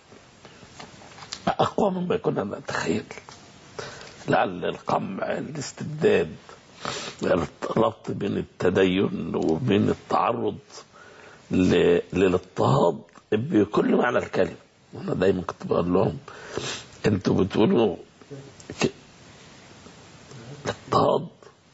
أقوى مما كنا نتخيل لعل القمع الاستبداد الربط بين التدين وبين التعرض ل- للاضطهاد بكل معنى الكلمة أنا دايما كنت بقول لهم أنتوا بتقولوا ك- الاضطهاد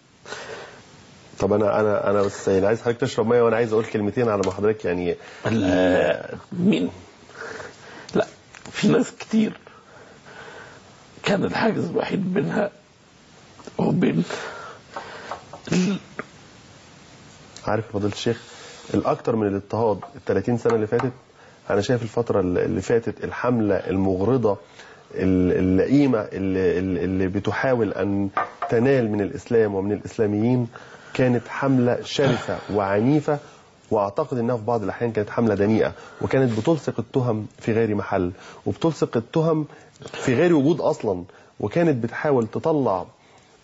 طب انا انا انا بس يعني عايز حضرتك تشرب ميه وانا عايز اقول كلمتين على ما حضرتك يعني
ال- مين لا في ناس كتير كان الحاجز الوحيد بينها وبين ال-
عارف يا فضيله الشيخ الاكتر من الاضطهاد ال 30 سنه اللي فاتت انا شايف الفتره اللي فاتت الحمله المغرضه ال- اللئيمه اللي, اللي بتحاول ان تنال من الاسلام ومن الاسلاميين كانت حمله شرسه وعنيفه واعتقد انها في بعض الاحيان كانت حمله دنيئه وكانت بتلصق التهم في غير محل وبتلصق التهم في غير وجود اصلا وكانت بتحاول تطلع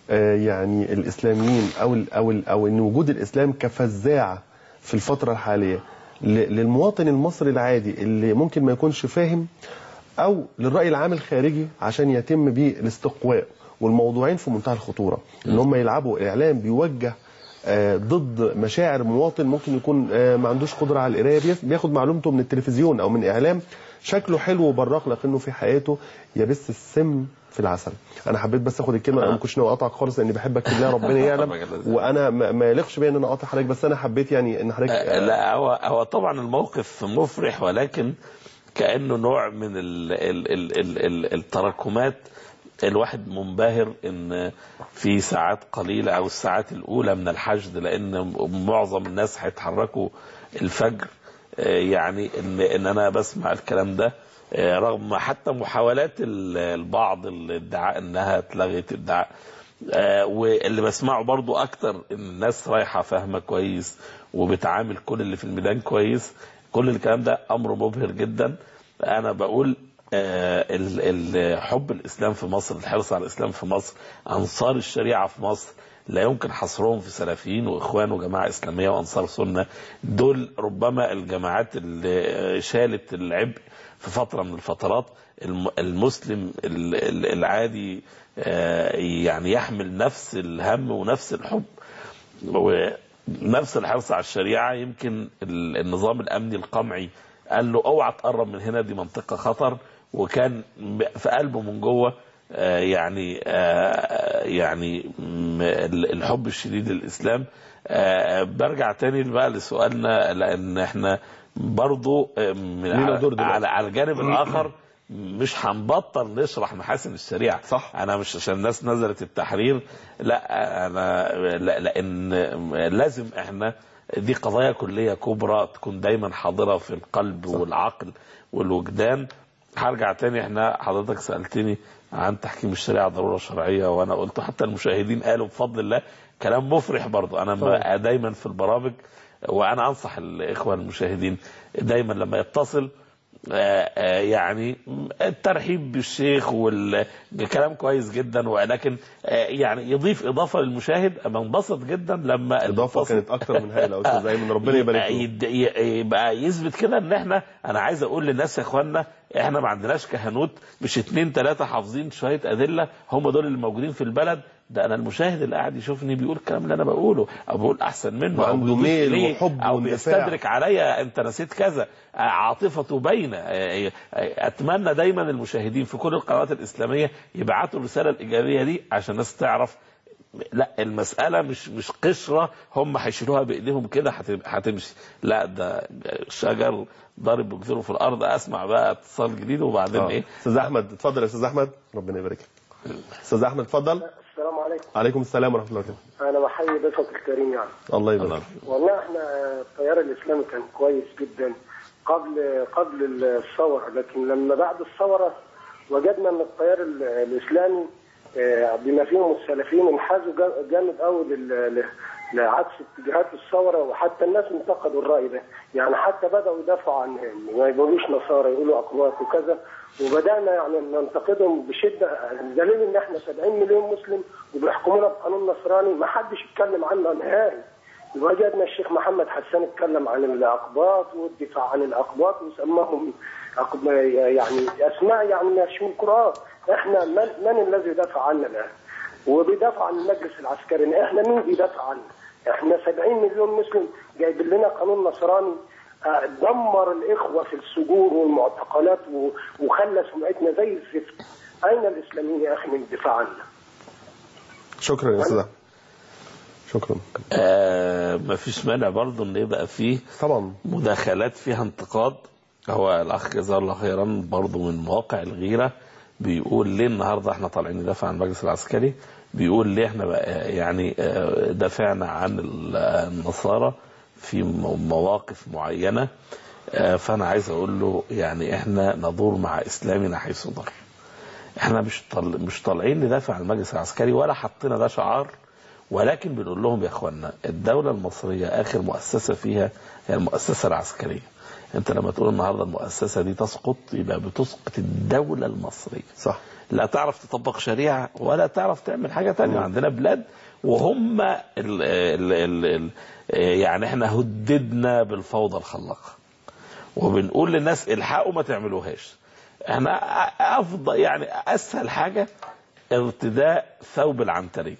آه، يعني الاسلاميين او ال او ال او ان وجود الاسلام كفزاعه في الفتره الحاليه ل- للمواطن المصري العادي اللي ممكن ما يكونش فاهم او للراي العام الخارجي عشان يتم بيه الاستقواء والموضوعين في منتهى الخطوره ان هم يلعبوا اعلام بيوجه آه، ضد مشاعر مواطن ممكن يكون آه، ما عندوش قدره على القرايه بيف- بياخد معلومته من التلفزيون او من اعلام شكله حلو وبراق لكنه في حياته يبث السم في العسل انا حبيت بس اخد الكلمه انا ما كنتش ناوي اقطعك خالص لاني بحبك في الله ربنا يعلم وانا ما ما يليقش بيا ان انا اقاطع حضرتك بس انا حبيت يعني ان حضرتك
آه، لا هو هو طبعا الموقف مفرح ولكن كانه نوع من ال ال ال ال ال التراكمات الواحد منبهر ان في ساعات قليله او الساعات الاولى من الحشد لان معظم الناس هيتحركوا الفجر آه، يعني ان ان انا بسمع الكلام ده آه، رغم حتى محاولات ال- البعض الادعاء انها اتلغت ادعاء آه، واللي بسمعه برضو اكتر ان الناس رايحه فاهمه كويس وبتعامل كل اللي في الميدان كويس كل الكلام ده امر مبهر جدا انا بقول آه، ال- ال- حب الاسلام في مصر الحرص على الاسلام في مصر انصار الشريعه في مصر لا يمكن حصرهم في سلفيين واخوان وجماعه اسلاميه وانصار سنه دول ربما الجماعات اللي شالت العبء في فتره من الفترات الم- المسلم ال- ال- العادي آه، يعني يحمل نفس الهم ونفس الحب ونفس الحرص على الشريعه يمكن ال- النظام الامني القمعي قال له اوعى تقرب من هنا دي منطقه خطر وكان ب- في قلبه من جوه آه، يعني آه، يعني م- ال- الحب الشديد للاسلام آه، برجع تاني بقى لسؤالنا لان احنا برضو آه، من
لينا دور دلوقتي.
على على الجانب الاخر مش هنبطل نشرح محاسن الشريعه
صح.
انا مش عشان الناس نزلت التحرير لا انا لا لان لازم احنا دي قضايا كليه كبرى تكون دايما حاضره في القلب والعقل والوجدان هرجع تاني احنا حضرتك سالتني عن تحكيم الشريعه ضروره شرعيه وانا قلت حتى المشاهدين قالوا بفضل الله كلام مفرح برضو انا
طبعا.
دايما في البرامج وانا انصح الاخوه المشاهدين دايما لما يتصل آه، آه، يعني الترحيب بالشيخ والكلام كويس جدا ولكن آه، يعني يضيف اضافه للمشاهد بنبسط جدا لما
اضافه
المتصل-
كانت اكتر من هائله يا استاذ ايمن ربنا يبارك
يبقى,
له
يد- ي- يبقى يثبت كده ان احنا انا عايز اقول للناس يا اخوانا احنا ما عندناش كهنوت مش اتنين تلاته حافظين شويه ادله هم دول اللي موجودين في البلد ده انا المشاهد اللي قاعد يشوفني بيقول الكلام اللي انا بقوله او بقول احسن منه او
وعنده
بيضيف
ميل
إليه،
وحب
او
واندفاع.
بيستدرك عليا انت نسيت كذا آه، عاطفته باينه آه، آه، اتمنى دايما المشاهدين في كل القنوات الاسلاميه يبعتوا الرساله الايجابيه دي عشان الناس تعرف لا المسألة مش مش قشرة هم هيشيلوها بإيديهم كده هت- هتمشي لا ده شجر ضارب بجذوره في الأرض أسمع بقى اتصال جديد وبعدين
آه.
إيه
استاذ احمد اتفضل يا استاذ احمد ربنا يبارك لك استاذ احمد اتفضل
السلام عليكم
عليكم السلام ورحمه الله وبركاته
انا بحيي ضيفك الكريم يعني
الله يبارك
الله.
لك.
والله احنا التيار الاسلامي كان كويس جدا قبل قبل الثوره لكن لما بعد الثوره وجدنا ان التيار ال- الاسلامي آه، بما فيهم السلفيين انحازوا جا- جامد قوي لل- ل- لعكس اتجاهات الثوره وحتى الناس انتقدوا الراي ده يعني حتى بداوا يدافعوا عن ما يقولوش نصارى يقولوا اقوات وكذا وبدانا يعني ننتقدهم بشده دليل ان احنا 70 مليون مسلم وبيحكمونا بقانون نصراني ما حدش يتكلم عنه نهائي وجدنا الشيخ محمد حسان اتكلم عن الاقباط والدفاع عن الاقباط وسماهم أقب- يعني اسماء يعني مش من القران احنا من, من الذي يدافع عنا الان؟ وبيدافع عن المجلس العسكري احنا مين بيدافع عنا؟ احنا 70 مليون مسلم جايبين لنا قانون نصراني آه، دمر الاخوه في السجون والمعتقلات و- وخلى سمعتنا زي الزفت اين الاسلاميين يا اخي من الدفاع عنا؟
شكرا يا استاذ احمد شكرا
آه مفيش مانع برضه إن يبقى فيه
طبعا
مداخلات فيها انتقاد هو الاخ جزاه الله خيرا برضه من مواقع الغيره بيقول ليه النهارده احنا طالعين ندافع عن المجلس العسكري بيقول ليه احنا بقى يعني آه، دافعنا عن ال- النصارى في مو- مواقف معينه آه، فانا عايز اقول له يعني احنا ندور مع اسلامنا حيث ضر احنا مش طل... مش طالعين ندافع عن المجلس العسكري ولا حطينا ده شعار ولكن بنقول لهم يا اخوانا الدوله المصريه اخر مؤسسه فيها هي المؤسسه العسكريه انت لما تقول النهارده المؤسسه دي تسقط يبقى بتسقط الدوله المصريه
صح
لا تعرف تطبق شريعه ولا تعرف تعمل حاجه تانية عندنا بلاد وهم ال ال ال ال يعني احنا هددنا بالفوضى الخلاقه وبنقول للناس الحقوا ما تعملوهاش احنا افضل يعني اسهل حاجه ارتداء ثوب العنتري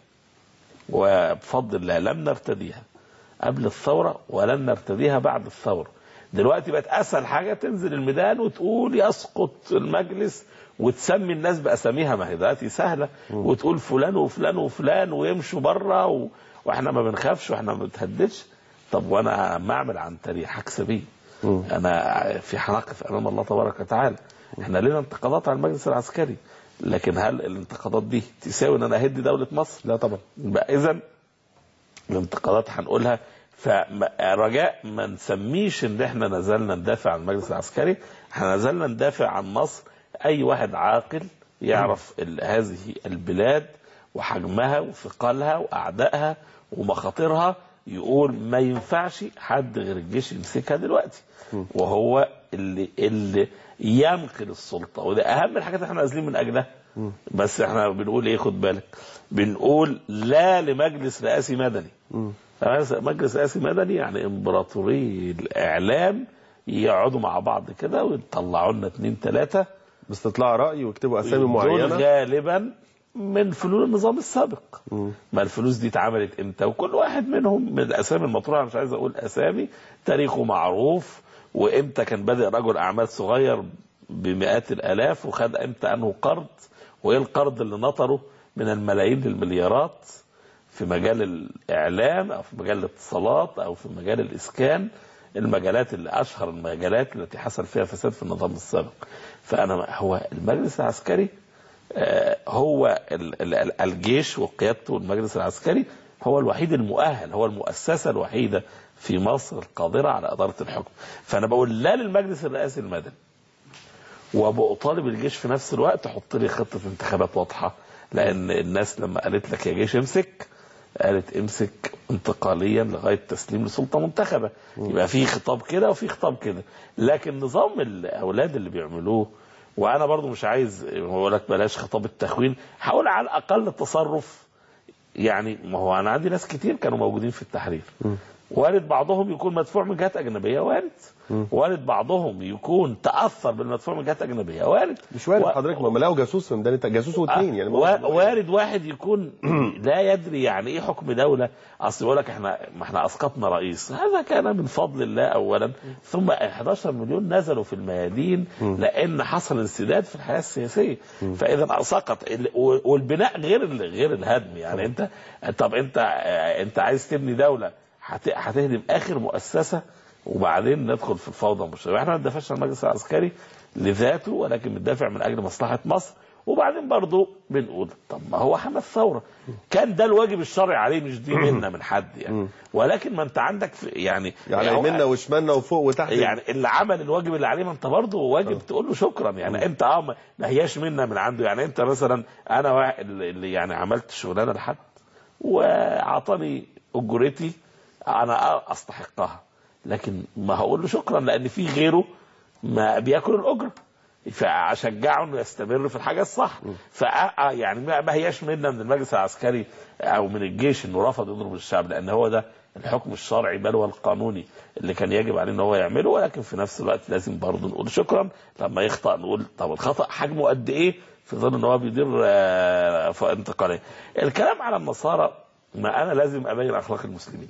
وبفضل الله لم نرتديها قبل الثوره ولن نرتديها بعد الثوره دلوقتي بقت اسهل حاجه تنزل الميدان وتقول يسقط المجلس وتسمي الناس باساميها ما هي دلوقتي سهله وتقول فلان وفلان وفلان ويمشوا بره و... واحنا ما بنخافش واحنا ما بنتهددش طب وانا ما اعمل عنتري هكسب ايه؟ انا في هنقف امام الله تبارك وتعالى احنا لنا انتقادات على المجلس العسكري لكن هل الانتقادات دي تساوي ان انا اهد دوله مصر؟
لا طبعا
يبقى اذا الانتقادات هنقولها فرجاء ما نسميش ان احنا نزلنا ندافع عن المجلس العسكري احنا نزلنا ندافع عن مصر اي واحد عاقل يعرف ال- هذه البلاد وحجمها وثقلها واعدائها ومخاطرها يقول ما ينفعش حد غير الجيش يمسكها دلوقتي وهو اللي اللي ينقل السلطه وده اهم الحاجات اللي احنا نازلين من اجلها بس احنا بنقول ايه خد بالك بنقول لا لمجلس رئاسي مدني مجلس رئاسي مدني يعني امبراطوري الاعلام يقعدوا مع بعض كده ويطلعوا لنا اثنين ثلاثه
باستطلاع راي ويكتبوا اسامي
دول
معينه
غالبا من فلول النظام السابق ما الفلوس دي اتعملت امتى وكل واحد منهم من الاسامي المطروحه أنا مش عايز اقول اسامي تاريخه معروف وامتى كان بادئ رجل اعمال صغير بمئات الالاف وخد امتى انه قرض وايه القرض اللي نطره من الملايين للمليارات في مجال الاعلام او في مجال الاتصالات او في مجال الاسكان المجالات اللي اشهر المجالات التي حصل فيها فساد في النظام السابق فانا هو المجلس العسكري آه، هو ال- ال- ال- الجيش وقيادته والمجلس العسكري هو الوحيد المؤهل هو المؤسسه الوحيده في مصر القادره على اداره الحكم فانا بقول لا للمجلس الرئاسي المدني وبطالب الجيش في نفس الوقت حط لي خطه انتخابات واضحه لان الناس لما قالت لك يا جيش امسك قالت امسك انتقاليا لغايه تسليم لسلطه منتخبه يبقى في خطاب كده وفي خطاب كده لكن نظام الاولاد اللي بيعملوه وانا برضو مش عايز بقول لك بلاش خطاب التخوين هقول على الاقل التصرف يعني ما هو انا عندي ناس كتير كانوا موجودين في التحرير وارد بعضهم يكون مدفوع من جهات اجنبيه وارد وارد بعضهم يكون تاثر بالمدفوع من جهات اجنبيه وارد
مش وارد
و-
حضرتك ما لقوا جاسوس في ميدان جاسوس واثنين يعني ما
وا- وارد واحد يكون لا يدري يعني ايه حكم دوله اصل يقول لك احنا ما احنا اسقطنا رئيس هذا كان من فضل الله اولا ثم 11 مليون نزلوا في الميادين لان حصل انسداد في الحياه السياسيه فاذا سقط ال- و- والبناء غير ال- غير الهدم يعني انت طب انت آه، انت عايز تبني دوله هت- هتهدم اخر مؤسسه وبعدين ندخل في الفوضى مش احنا ما بندافعش عن المجلس العسكري لذاته ولكن بندافع من اجل مصلحه مصر وبعدين برضو بنقول طب ما هو حمل ثوره كان ده الواجب الشرعي عليه مش دي منا من حد يعني ولكن ما انت عندك في يعني
يعني
هو-
يمنا وشمالنا وفوق وتحت
يعني اللي عمل الواجب اللي عليه ما انت برضه واجب تقول له شكرا يعني انت اه ما- ما هياش منا من عنده يعني انت مثلا انا واحد اللي يعني عملت شغلانه لحد واعطاني اجرتي انا استحقها لكن ما هقول له شكرا لان في غيره ما بياكل الاجره فاشجعه انه يستمر في الحاجه الصح ف يعني ما ما هياش منا من المجلس العسكري او من الجيش انه رفض يضرب الشعب لان هو ده الحكم الشرعي بل والقانوني اللي كان يجب عليه ان هو يعمله ولكن في نفس الوقت لازم برضه نقول شكرا لما يخطا نقول طب الخطا حجمه قد ايه في ظل ان هو بيدير آه، ف- انتقاليه الكلام على النصارى ما انا لازم ابين اخلاق المسلمين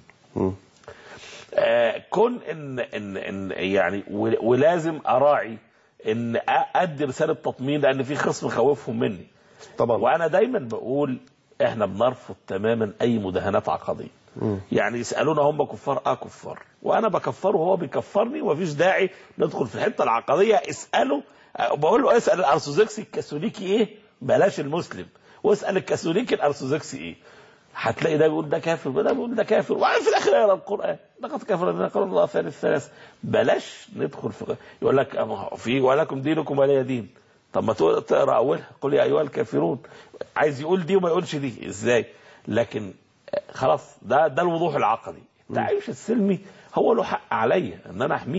آه، كون ان ان ان يعني ول- ولازم اراعي ان أ- ادي رساله تطمين لان في خصم خوفهم مني
طبعا
وانا دايما بقول احنا بنرفض تماما اي مداهنات عقديه يعني يسالونا هم كفار اه كفار وانا بكفره وهو بيكفرني ومفيش داعي ندخل في الحته العقديه اساله آه، بقول له اسال الارثوذكسي الكاثوليكي ايه بلاش المسلم واسال الكاثوليكي الارثوذكسي ايه هتلاقي ده بيقول ده كافر وده بيقول ده كافر وبعدين في الاخر يقرا القران لقد كفر الذين قالوا الله ثالث ثلاث بلاش ندخل في يقول لك أما هو في ولكم دينكم ولي دين طب ما تقرا تقرا اولها قل يا ايها الكافرون عايز يقول دي وما يقولش دي ازاي لكن آه، خلاص ده ده الوضوح العقدي التعايش السلمي هو له حق عليا ان انا احميه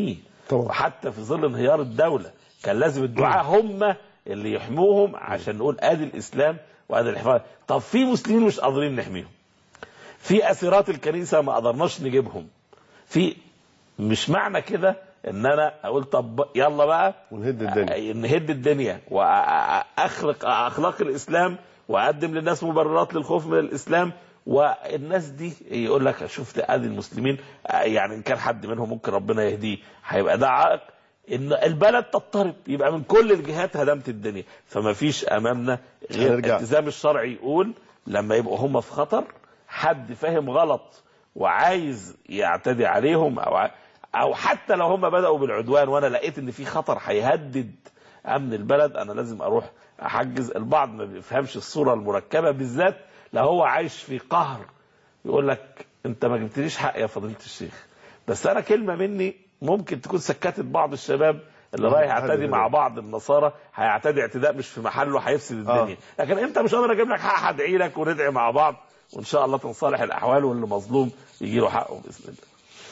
طبعا.
وحتى في ظل انهيار الدوله كان لازم الدعاء هم اللي يحموهم عشان نقول ادي الاسلام وادي الحفاظ طب في مسلمين مش قادرين نحميهم في اسيرات الكنيسه ما قدرناش نجيبهم في مش معنى كده ان انا اقول طب يلا بقى
ونهد الدنيا.
نهد الدنيا واخلق اخلاق الاسلام واقدم للناس مبررات للخوف من الاسلام والناس دي يقول لك شفت ادي المسلمين يعني ان كان حد منهم ممكن ربنا يهديه هيبقى ده عائق ان البلد تضطرب يبقى من كل الجهات هدمت الدنيا فما فيش امامنا غير
هنرجع.
التزام الشرع يقول لما يبقوا هم في خطر حد فاهم غلط وعايز يعتدي عليهم او ع- او حتى لو هم بداوا بالعدوان وانا لقيت ان في خطر هيهدد امن البلد انا لازم اروح احجز البعض ما بيفهمش الصوره المركبه بالذات لو هو عايش في قهر يقول لك انت ما جبتليش حق يا فضيله الشيخ بس انا كلمه مني ممكن تكون سكتت بعض الشباب اللي
آه،
رايح
حد
يعتدي مع
كده.
بعض النصارى هيعتدي اعتداء مش في محله هيفسد الدنيا لكن انت مش قادر اجيب لك حق هدعي لك وندعي مع بعض وان شاء الله تنصلح الاحوال واللي مظلوم يجي له حقه باذن الله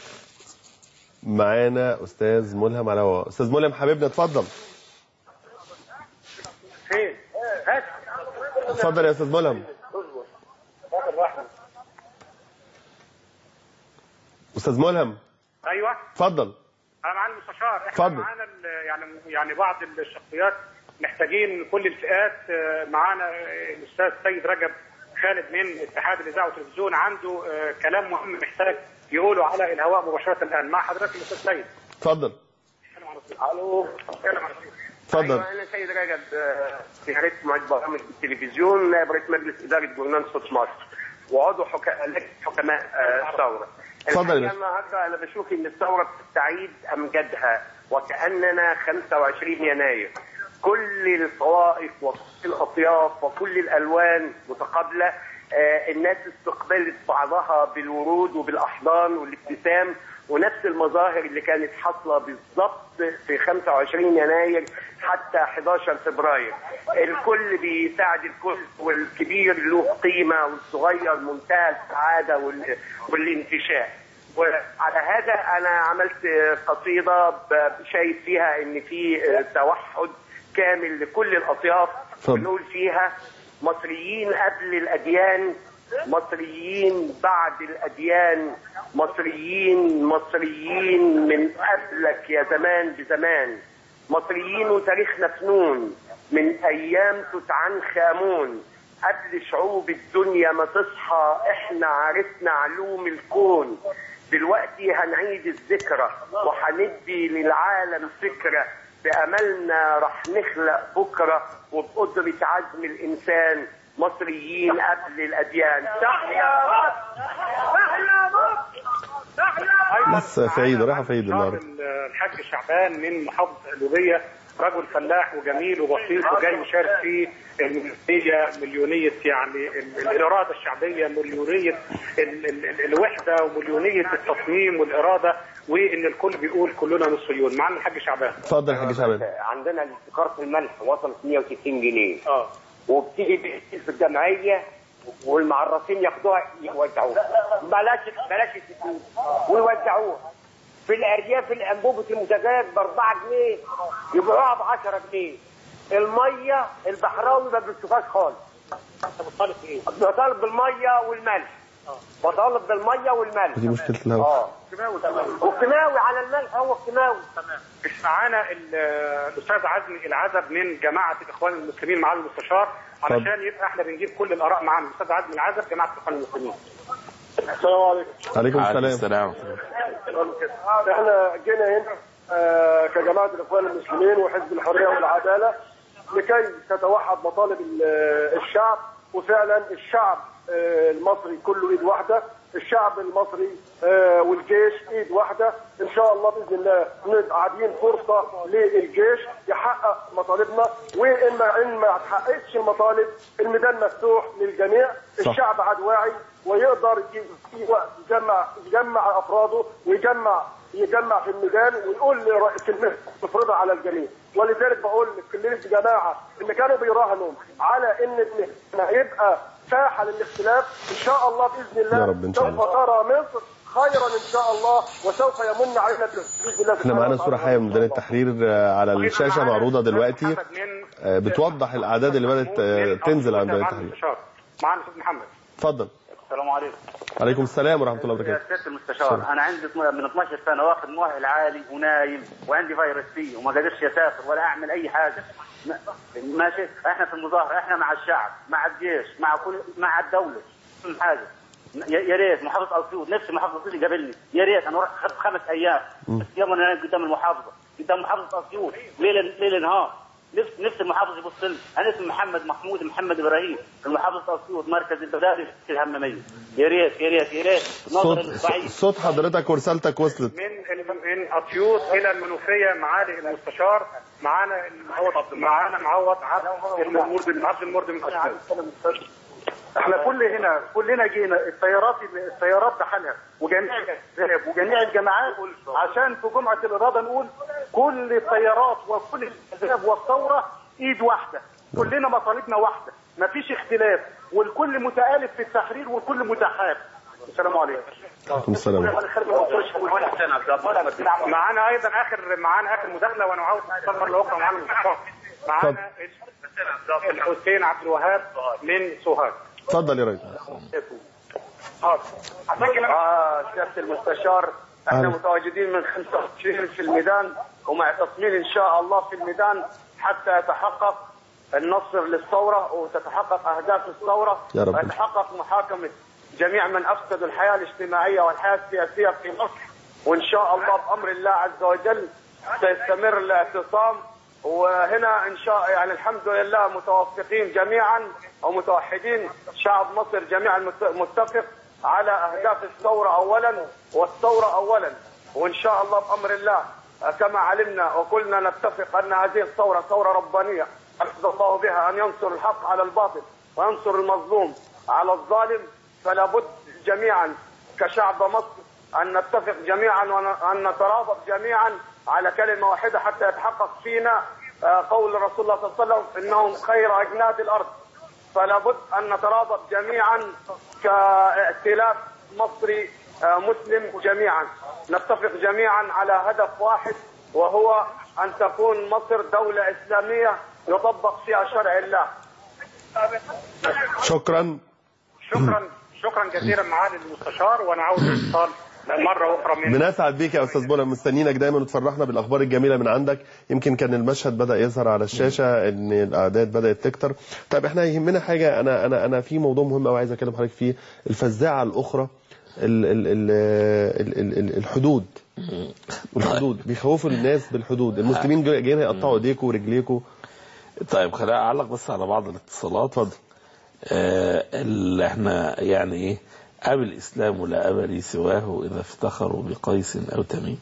معانا استاذ ملهم على هوا استاذ ملهم حبيبنا اتفضل
فين؟ هات
اتفضل يا استاذ ملهم استاذ ملهم
ايوه
اتفضل
انا معانا المستشار احنا
اتفضل.
معانا ال- يعني يعني بعض الشخصيات محتاجين كل الفئات آه، معانا آه، الاستاذ سيد رجب خالد من اتحاد الاذاعه والتلفزيون عنده آه، كلام مهم محتاج يقوله على الهواء مباشره الان مع حضرتك الاستاذ سيد
اتفضل
الو
اتكلم على طول.
اتفضل
أيوة انا سيد رجب آه، في رئيس مجموعه برامج التلفزيون نائب رئيس مجلس اداره جورنال صوت مصر وعضو حكا- لجنه حكماء آه، الثوره.
اتفضل يا
الحقيقة
باشا.
النهارده انا بشوف ان الثوره بتستعيد امجادها وكاننا 25 يناير. كل الطوائف وكل الاطياف وكل الالوان متقابله آه، الناس استقبلت بعضها بالورود وبالاحضان والابتسام ونفس المظاهر اللي كانت حاصله بالظبط في 25 يناير حتى 11 فبراير الكل بيساعد الكل والكبير له قيمه والصغير منتهى السعاده وال- والانتشاء وعلى هذا انا عملت قصيده ب- شايف فيها ان في توحد كامل لكل الاطياف
اتفضل.
بنقول فيها مصريين قبل الاديان مصريين بعد الاديان مصريين مصريين من قبلك يا زمان بزمان مصريين وتاريخنا فنون من ايام توت عنخ امون قبل شعوب الدنيا ما تصحى احنا عرفنا علوم الكون دلوقتي هنعيد الذكرى وهندي للعالم فكره باملنا رح نخلق بكره وبقدره عزم الانسان مصريين قبل الاديان تحيا مصر تحيا مصر تحيا
لسه في عيد رايحه في عيد النهارده
الحاج شعبان من محافظه القلوبيه رجل فلاح وجميل وبسيط وجاي يشارك في المليونيه مليونيه يعني ال- الاراده الشعبيه مليونيه ال- ال- ال- الوحده ومليونيه التصميم والاراده وان الكل بيقول كلنا مصريون معنا الحاج شعبان
اتفضل يا حاج شعبان
عندنا الاستقرار في الملح وصلت 160 جنيه
اه
وبتيجي بتقفل في الجمعيه والمعرفين ياخدوها يوزعوها بلاش بلاش السكوت ويوزعوها في الارياف الانبوبه المنتجات ب 4 جنيه يبيعوها ب 10 جنيه الميه البحراوي ما بتشوفهاش خالص
انت بتطالب بايه؟
بطالب بالميه والملح بطالب بالميه والملح
دي مشكله الهواء
اه والكيماوي على الملح هو الكيماوي
تمام معانا ال- الاستاذ عزمي العزب من جماعه الاخوان المسلمين معالي المستشار علشان يبقى احنا بنجيب كل الاراء معانا الاستاذ عزمي العزب جماعه الاخوان المسلمين
السلام عليكم
عليكم
عليكم
السلام
السلام
احنا جينا هنا آه، كجماعه الاخوان المسلمين وحزب الحريه والعداله لكي تتوحد مطالب ال- الشعب وفعلا الشعب آه، المصري كله ايد واحده الشعب المصري آه، والجيش ايد واحده ان شاء الله باذن الله نبقى عادين فرصه للجيش يحقق مطالبنا وان ما ان ما تحققش المطالب الميدان مفتوح للجميع
صح.
الشعب عاد واعي ويقدر ي- في وقت يجمع يجمع افراده ويجمع يجمع في الميدان ويقول لرئيس كلمه تفرضها على الجميع ولذلك بقول لكل جماعه ان كانوا بيراهنوا على ان إن هيبقى ساحه للاختلاف ان شاء الله باذن الله
يا رب إن شاء الله.
سوف ترى مصر خيرا ان شاء الله وسوف يمن علينا باذن الله
احنا معانا صورة حية من ميدان التحرير آه، على الشاشة معروضة دلوقتي آه، بتوضح الأعداد اللي بدأت آه، تنزل على ميدان التحرير
معانا استاذ محمد
اتفضل
السلام عليكم
عليكم السلام ورحمة الله
يا
وبركاته
سياده المستشار انا عندي من 12 سنه واخد مؤهل عالي ونايم وعندي فيروس سي وما قدرش اسافر ولا اعمل اي حاجه م- ماشي احنا في المظاهره احنا مع الشعب مع الجيش مع كل مع الدوله كل حاجه يا يا ريت محافظ اسيوط نفسي محافظ اسيوط يقابلني يا ريت انا رحت خدت خمس ايام بس يوم انا نايم قدام المحافظه قدام محافظه اسيوط ليل ليل نهار نفس نفس المحافظ يبص لي انا اسمي محمد محمود محمد ابراهيم في محافظه اسيوط مركز المدارس الهماميه يا ريت يا ريت يا ريت نظرا
صوت
للضعيف
صوت حضرتك ورسالتك وصلت
من من اسيوط الى المنوفيه معالي المستشار معانا معوض معانا معوض عبد المرد عبد المرد من اسيوط
احنا كل هنا كلنا جينا السيارات السيارات بحالها وجميع الاحزاب وجميع الجماعات عشان في جمعه الاراده نقول كل السيارات وكل الاحزاب والثوره ايد واحده كلنا مطالبنا واحده مفيش اختلاف والكل متآلف في التحرير والكل متحاب السلام عليكم
عليكم السلام
معانا ايضا اخر معانا اخر مداخله وانا عاوز اتصل مره اخرى معانا المستشار معانا الحسين عبد الوهاب من سوهاج
اتفضل يا ريس
اه سياده المستشار احنا
أهلا.
متواجدين من 25 في الميدان ومعتصمين ان شاء الله في الميدان حتى يتحقق النصر للثوره وتتحقق اهداف الثوره
يا رب.
ويتحقق محاكمه جميع من افسدوا الحياه الاجتماعيه والحياه السياسيه في مصر وان شاء الله بامر الله عز وجل سيستمر الاعتصام وهنا ان شاء يعني الحمد لله متوافقين جميعا ومتوحدين شعب مصر جميعا مت- متفق على اهداف الثوره اولا والثوره اولا وان شاء الله بامر الله كما علمنا وكلنا نتفق ان هذه الثوره ثوره ربانيه أرشد الله بها ان ينصر الحق على الباطل وينصر المظلوم على الظالم فلا بد جميعا كشعب مصر ان نتفق جميعا وان نترابط جميعا على كلمه واحده حتى يتحقق فينا آه، قول رسول الله صلى الله عليه وسلم انهم خير اجناد الارض فلا بد ان نترابط جميعا كائتلاف مصري آه، مسلم جميعا نتفق جميعا على هدف واحد وهو ان تكون مصر دوله اسلاميه يطبق فيها شرع الله
شكرا
شكرا شكرا جزيلا معالي المستشار وانا عاوز اتصال مره اخرى من
بنسعد بيك يا استاذ بولا مستنيينك دايما وتفرحنا بالاخبار الجميله من عندك يمكن كان المشهد بدا يظهر على الشاشه ان الاعداد بدات تكتر طيب احنا يهمنا حاجه انا انا انا في موضوع مهم قوي عايز اكلم حضرتك فيه الفزاعه الاخرى ال ال ال ال ال ال الحدود والحدود بيخوفوا الناس بالحدود المسلمين جايين يقطعوا ايديكم ورجليكم
طيب خليني اعلق بس على بعض الاتصالات
اتفضل
آه اللي احنا يعني ايه ابي الاسلام لا ابا لي سواه اذا افتخروا بقيس او تميم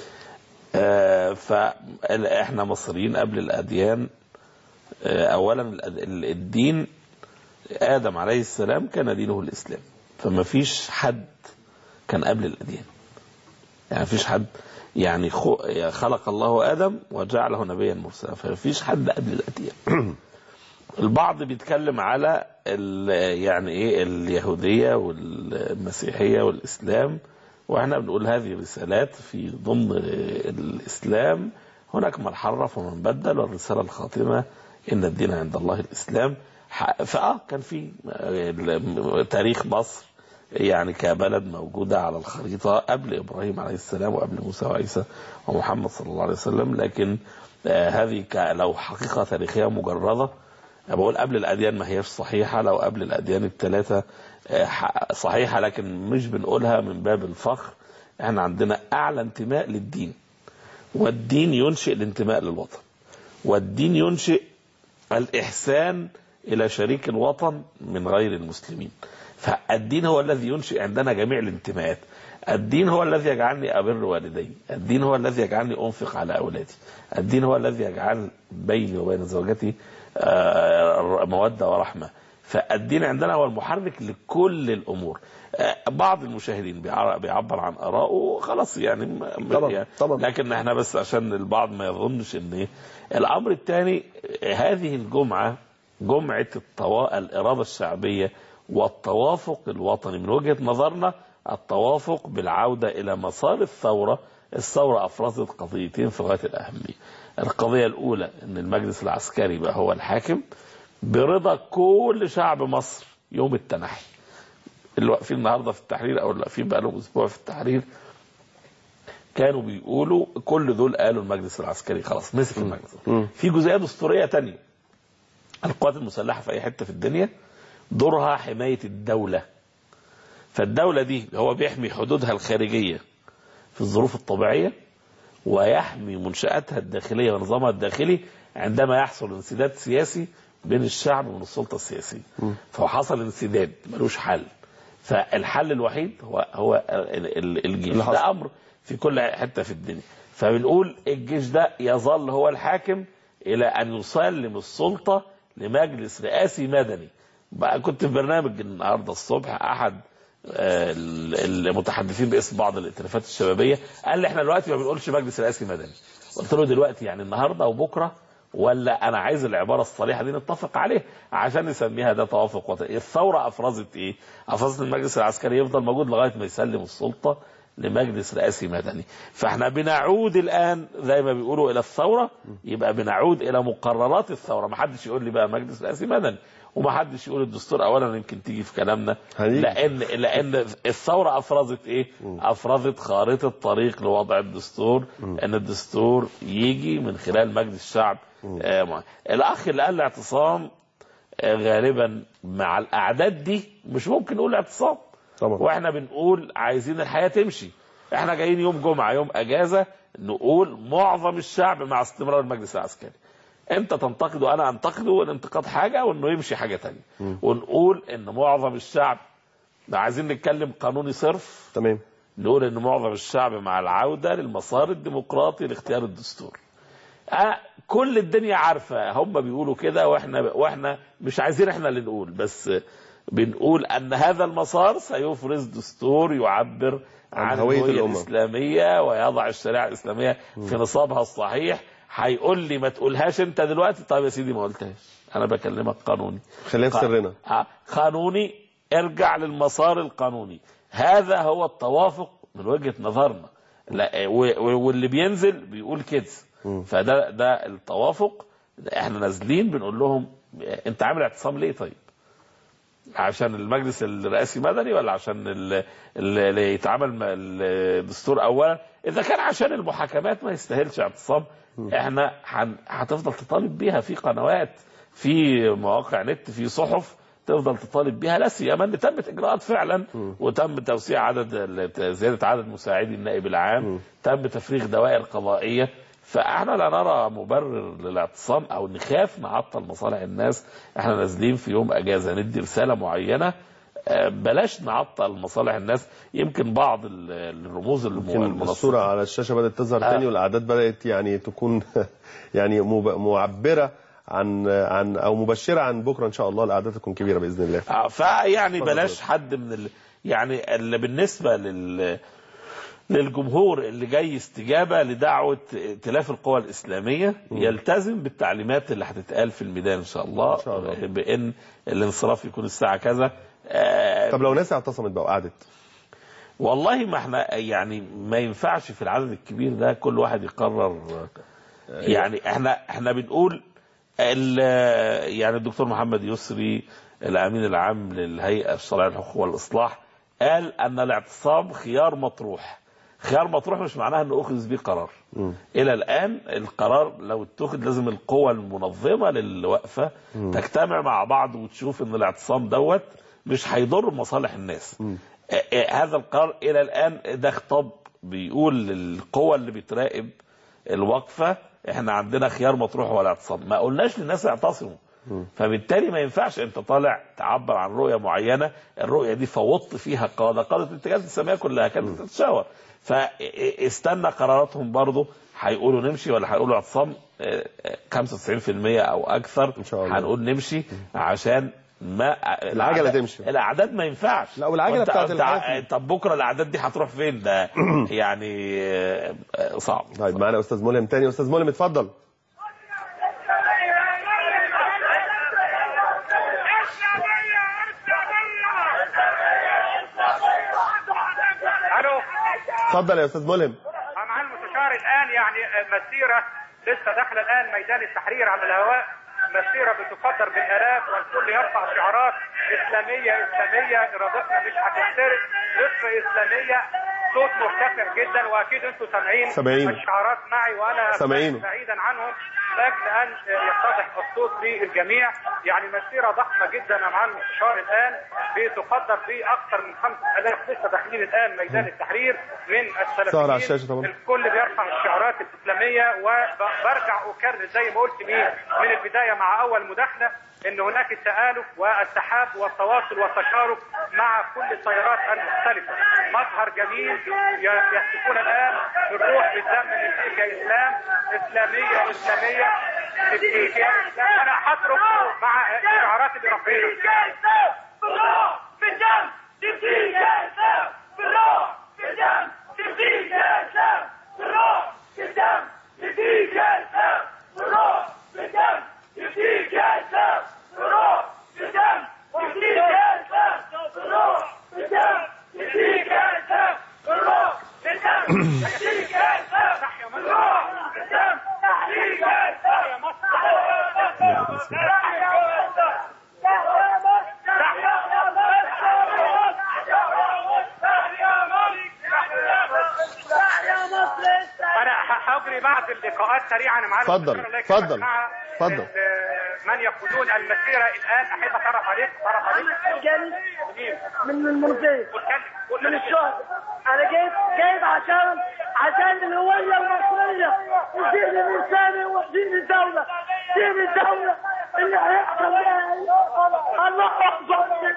آه فاحنا مصريين قبل الاديان آه اولا الأد- ال- الدين ادم عليه السلام كان دينه الاسلام فما فيش حد كان قبل الاديان يعني فيش حد يعني خو- خلق الله ادم وجعله نبيا مرسلا فما فيش حد قبل الاديان البعض بيتكلم على ال- يعني ايه اليهوديه والمسيحيه والاسلام واحنا بنقول هذه رسالات في ضمن الاسلام هناك من حرف ومن بدل والرساله الخاتمه ان الدين عند الله الاسلام ح- فاه كان في ال- تاريخ مصر يعني كبلد موجوده على الخريطه قبل ابراهيم عليه السلام وقبل موسى وعيسى ومحمد صلى الله عليه وسلم لكن آه، هذه ك- لو حقيقه تاريخيه مجرده بقول قبل الاديان ما هيش صحيحه لو قبل الاديان الثلاثه آه، ح- صحيحه لكن مش بنقولها من باب الفخر احنا عندنا اعلى انتماء للدين والدين ينشئ الانتماء للوطن والدين ينشئ الإحسان إلى شريك الوطن من غير المسلمين فالدين هو الذي ينشئ عندنا جميع الانتماءات الدين هو الذي يجعلني أبر والدي الدين هو الذي يجعلني أنفق على أولادي الدين هو الذي يجعل بيني وبين زوجتي آه، مودة ورحمة فالدين عندنا هو المحرك لكل الأمور آه، بعض المشاهدين بيعر- بيعبر عن آرائه خلاص يعني م-
طبعا،
يعني
طبعا.
لكن احنا بس عشان البعض ما يظنش ان ايه الامر الثاني هذه الجمعه جمعه الطوا... الاراده الشعبيه والتوافق الوطني من وجهه نظرنا التوافق بالعودة إلى مسار الثورة الثورة أفرزت قضيتين في غاية الأهمية القضية الأولى أن المجلس العسكري بقى هو الحاكم برضا كل شعب مصر يوم التنحي اللي واقفين النهارده في التحرير او اللي واقفين بقى لهم اسبوع في التحرير كانوا بيقولوا كل دول قالوا المجلس العسكري خلاص مسك المجلس في جزئيه دستوريه تانية القوات المسلحه في اي حته في الدنيا دورها حمايه الدوله فالدوله دي هو بيحمي حدودها الخارجيه في الظروف الطبيعيه ويحمي منشاتها الداخليه ونظامها الداخلي عندما يحصل انسداد سياسي بين الشعب وبين السلطه السياسيه فهو حصل انسداد ملوش حل فالحل الوحيد هو هو ال- ال- الجيش
اللي حصل.
ده امر في كل حته في الدنيا فبنقول الجيش ده يظل هو الحاكم الى ان يسلم السلطه لمجلس رئاسي مدني بقى كنت في برنامج النهارده الصبح احد آه، ال- المتحدثين باسم بعض الائتلافات الشبابيه قال لي احنا دلوقتي ما بنقولش مجلس رئاسي مدني قلت له دلوقتي يعني النهارده وبكره ولا انا عايز العباره الصريحه دي نتفق عليها عشان نسميها ده توافق وطني الثوره افرزت ايه افرزت إن المجلس العسكري يفضل موجود لغايه ما يسلم السلطه لمجلس رئاسي مدني فاحنا بنعود الان زي ما بيقولوا الى الثوره يبقى بنعود الى مقررات الثوره ما حدش يقول لي بقى مجلس رئاسي مدني وما حدش يقول الدستور اولا يمكن تيجي في كلامنا
هنيجي.
لان لان الثوره افرزت ايه افرزت خارطه طريق لوضع الدستور ان الدستور يجي من خلال مجلس الشعب آه مع- الاخ اللي قال الاعتصام آه، غالبا مع الاعداد دي مش ممكن نقول اعتصام
طبعا
واحنا بنقول عايزين الحياه تمشي احنا جايين يوم جمعه يوم اجازه نقول معظم الشعب مع استمرار المجلس العسكري انت تنتقد وانا انتقده والانتقاد حاجه وانه يمشي حاجه تانية ونقول ان معظم الشعب لو عايزين نتكلم قانوني صرف
تمام
نقول ان معظم الشعب مع العوده للمسار الديمقراطي لاختيار الدستور آه كل الدنيا عارفه هم بيقولوا كده واحنا واحنا مش عايزين احنا اللي نقول بس بنقول ان هذا المسار سيفرز دستور يعبر
عن
عن
هوية
الهويه
الأمة.
الاسلاميه ويضع الشريعه الاسلاميه في نصابها الصحيح هيقول لي ما تقولهاش انت دلوقتي طيب يا سيدي ما قلتهاش انا بكلمك قانوني
خلينا في
قا-
سرنا
آه، قانوني ارجع للمسار القانوني هذا هو التوافق من وجهة نظرنا لا و- و- واللي بينزل بيقول كده فده ده التوافق احنا نازلين بنقول لهم انت عامل اعتصام ليه طيب عشان المجلس الرئاسي مدني ولا عشان ال- ال- اللي يتعمل م- الدستور اولا اذا كان عشان المحاكمات ما يستاهلش اعتصام احنا هن- هتفضل تطالب بيها في قنوات في مواقع نت في صحف تفضل تطالب بيها لا سيما ان تمت اجراءات فعلا وتم توسيع عدد ال- زياده عدد مساعدي النائب العام تم تفريغ دوائر قضائيه فاحنا لا نرى مبرر للاعتصام او نخاف نعطل مصالح الناس احنا نازلين في يوم اجازه ندي رساله معينه آه، بلاش نعطل مصالح الناس يمكن بعض ال- الرموز الم-
يمكن
المنصره
الصورة على الشاشة بدأت تظهر
آه.
تاني والأعداد بدأت يعني تكون يعني مب- معبرة عن عن أو مبشرة عن بكرة إن شاء الله الأعداد تكون كبيرة بإذن الله
آه، فيعني
اتفضل
بلاش حد من ال... يعني اللي بالنسبه لل للجمهور اللي جاي استجابه لدعوه ائتلاف القوى الاسلاميه يلتزم بالتعليمات اللي هتتقال في الميدان ان شاء الله,
إن شاء الله.
بان الانصراف يكون الساعه كذا آه،
طب لو ناس اعتصمت بقى وقعدت
والله ما احنا يعني ما ينفعش في العدد الكبير ده كل واحد يقرر يعني احنا احنا بنقول ال- يعني الدكتور محمد يسري الامين العام للهيئه الشرعيه للحقوق والاصلاح قال ان الاعتصام خيار مطروح خيار مطروح مش معناها انه اخذ به قرار الى الان القرار لو اتخذ لازم القوى المنظمه للوقفه تجتمع مع بعض وتشوف ان الاعتصام دوت مش هيضر مصالح الناس آه، آه، هذا القرار الى الان ده خطاب بيقول للقوى اللي بتراقب الوقفه احنا عندنا خيار مطروح ولا اعتصام ما قلناش للناس اعتصموا فبالتالي ما ينفعش انت طالع تعبر عن رؤيه معينه الرؤيه دي فوضت فيها قاده قاده الاتجاهات الاسلاميه كلها كانت تتشاور فاستنى قراراتهم برضه هيقولوا نمشي ولا هيقولوا اعتصام آه، آه، 95% او اكثر
إن شاء الله.
هنقول نمشي عشان ما
العجلة
الأعداد-
تمشي.
الاعداد ما ينفعش
لا، والعجلة
وأنت-
بتاعت
أنت-
الحافي.
طب بكره الاعداد دي هتروح فين ده يعني آه، آه، صعب
طيب معانا أستاذ ملهم تاني أستاذ ملهم اتفضل اتفضل يا استاذ ملهم
مع المستشار الان يعني مسيره لسه داخله الان ميدان التحرير على الهواء مسيره بتقدر بالالاف والكل يرفع شعارات اسلاميه اسلاميه ارادتنا مش هتخترق مصر اسلاميه صوت مرتفع جدا واكيد انتم سامعين
سامعين.
الشعارات معي وانا
سامعين.
بعيدا عنهم لاجل ان يتضح الصوت للجميع يعني مسيره ضخمه جدا يا معالي المستشار الان بتقدر باكثر من 5000 لسه داخلين الان ميدان التحرير من السلفيين
ظهر على الشاشة طبعا.
الكل بيرفع الشعارات الاسلاميه وبرجع اكرر زي ما قلت مين من البدايه مع اول مداخله ان هناك التآلف والتحاب والتواصل والتشارك مع كل التيارات المختلفه مظهر جميل ي- يهتفون الان بالروح بالدم من فيك يا اسلام اسلاميه اسلاميه تبكيك يا اسلام انا هترك مع الشعارات اللي رافعينها انا ه- هجري بعض اللقاءات سريعا مع
اتفضل،
المستشار، لكن
اتفضل،
مع
اتفضل.
ال- من يقودون المسيره الان احب اتعرف عليك اتعرف عليك مين؟
من المنزل
واتكلم قول
من
لي.
الشهر انا جيت جايب عشان عشان الهويه المصريه ودين الانساني ودين الدوله دين الدوله اللي هيحصل بها الله اكبر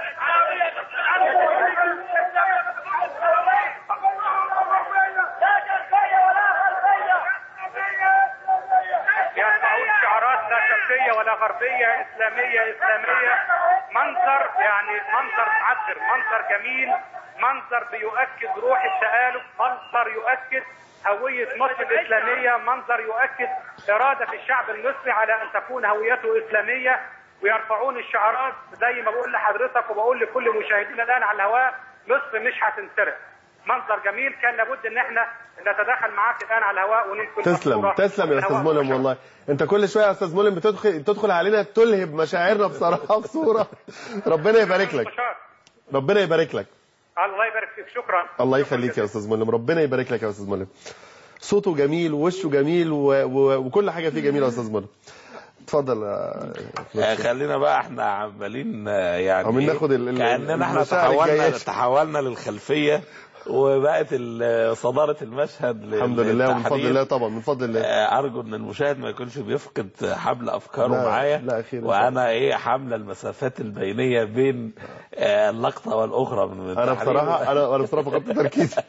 يسمعون شعارات لا شرقيه ولا غربيه اسلاميه اسلاميه منظر يعني منظر معبر منظر جميل منظر بيؤكد روح التآلف منظر يؤكد هوية مصر الإسلامية منظر يؤكد إرادة الشعب المصري على أن تكون هويته إسلامية ويرفعون الشعارات زي ما بقول لحضرتك وبقول لكل مشاهدينا الآن على الهواء مصر مش هتنسرق منظر جميل كان لابد ان احنا نتداخل معاك الان على الهواء وننقل
تسلم
الصورة
تسلم يا
من
استاذ
هواء
ملهم والله انت كل شويه يا استاذ ملهم بتدخل تدخل علينا تلهب مشاعرنا بصراحه بصوره ربنا يبارك لك
مستشار.
ربنا يبارك لك
الله يبارك فيك شكرا
الله يخليك يا استاذ ملهم ربنا يبارك لك يا استاذ ملهم صوته جميل ووشه جميل و... و... وكل حاجه فيه جميله يا استاذ ملهم اتفضل يا-
آه، خلينا بقى احنا عمالين آه، يعني
عمالين
إيه،
ناخد ال- ال-
كاننا احنا
المشاعر
تحولنا
الجياشة.
تحولنا للخلفيه وبقت ال- صداره المشهد
الحمد لله ومن فضل
للتحرير.
الله طبعا من فضل الله
آه، ارجو ان المشاهد ما يكونش بيفقد حبل افكاره
لا،
معايا
لا، خير إن شاء الله.
وانا ايه حامله المسافات البينيه بين آه، اللقطه والاخرى من
انا
التحرير.
بصراحه انا انا بصراحه فقدت تركيزي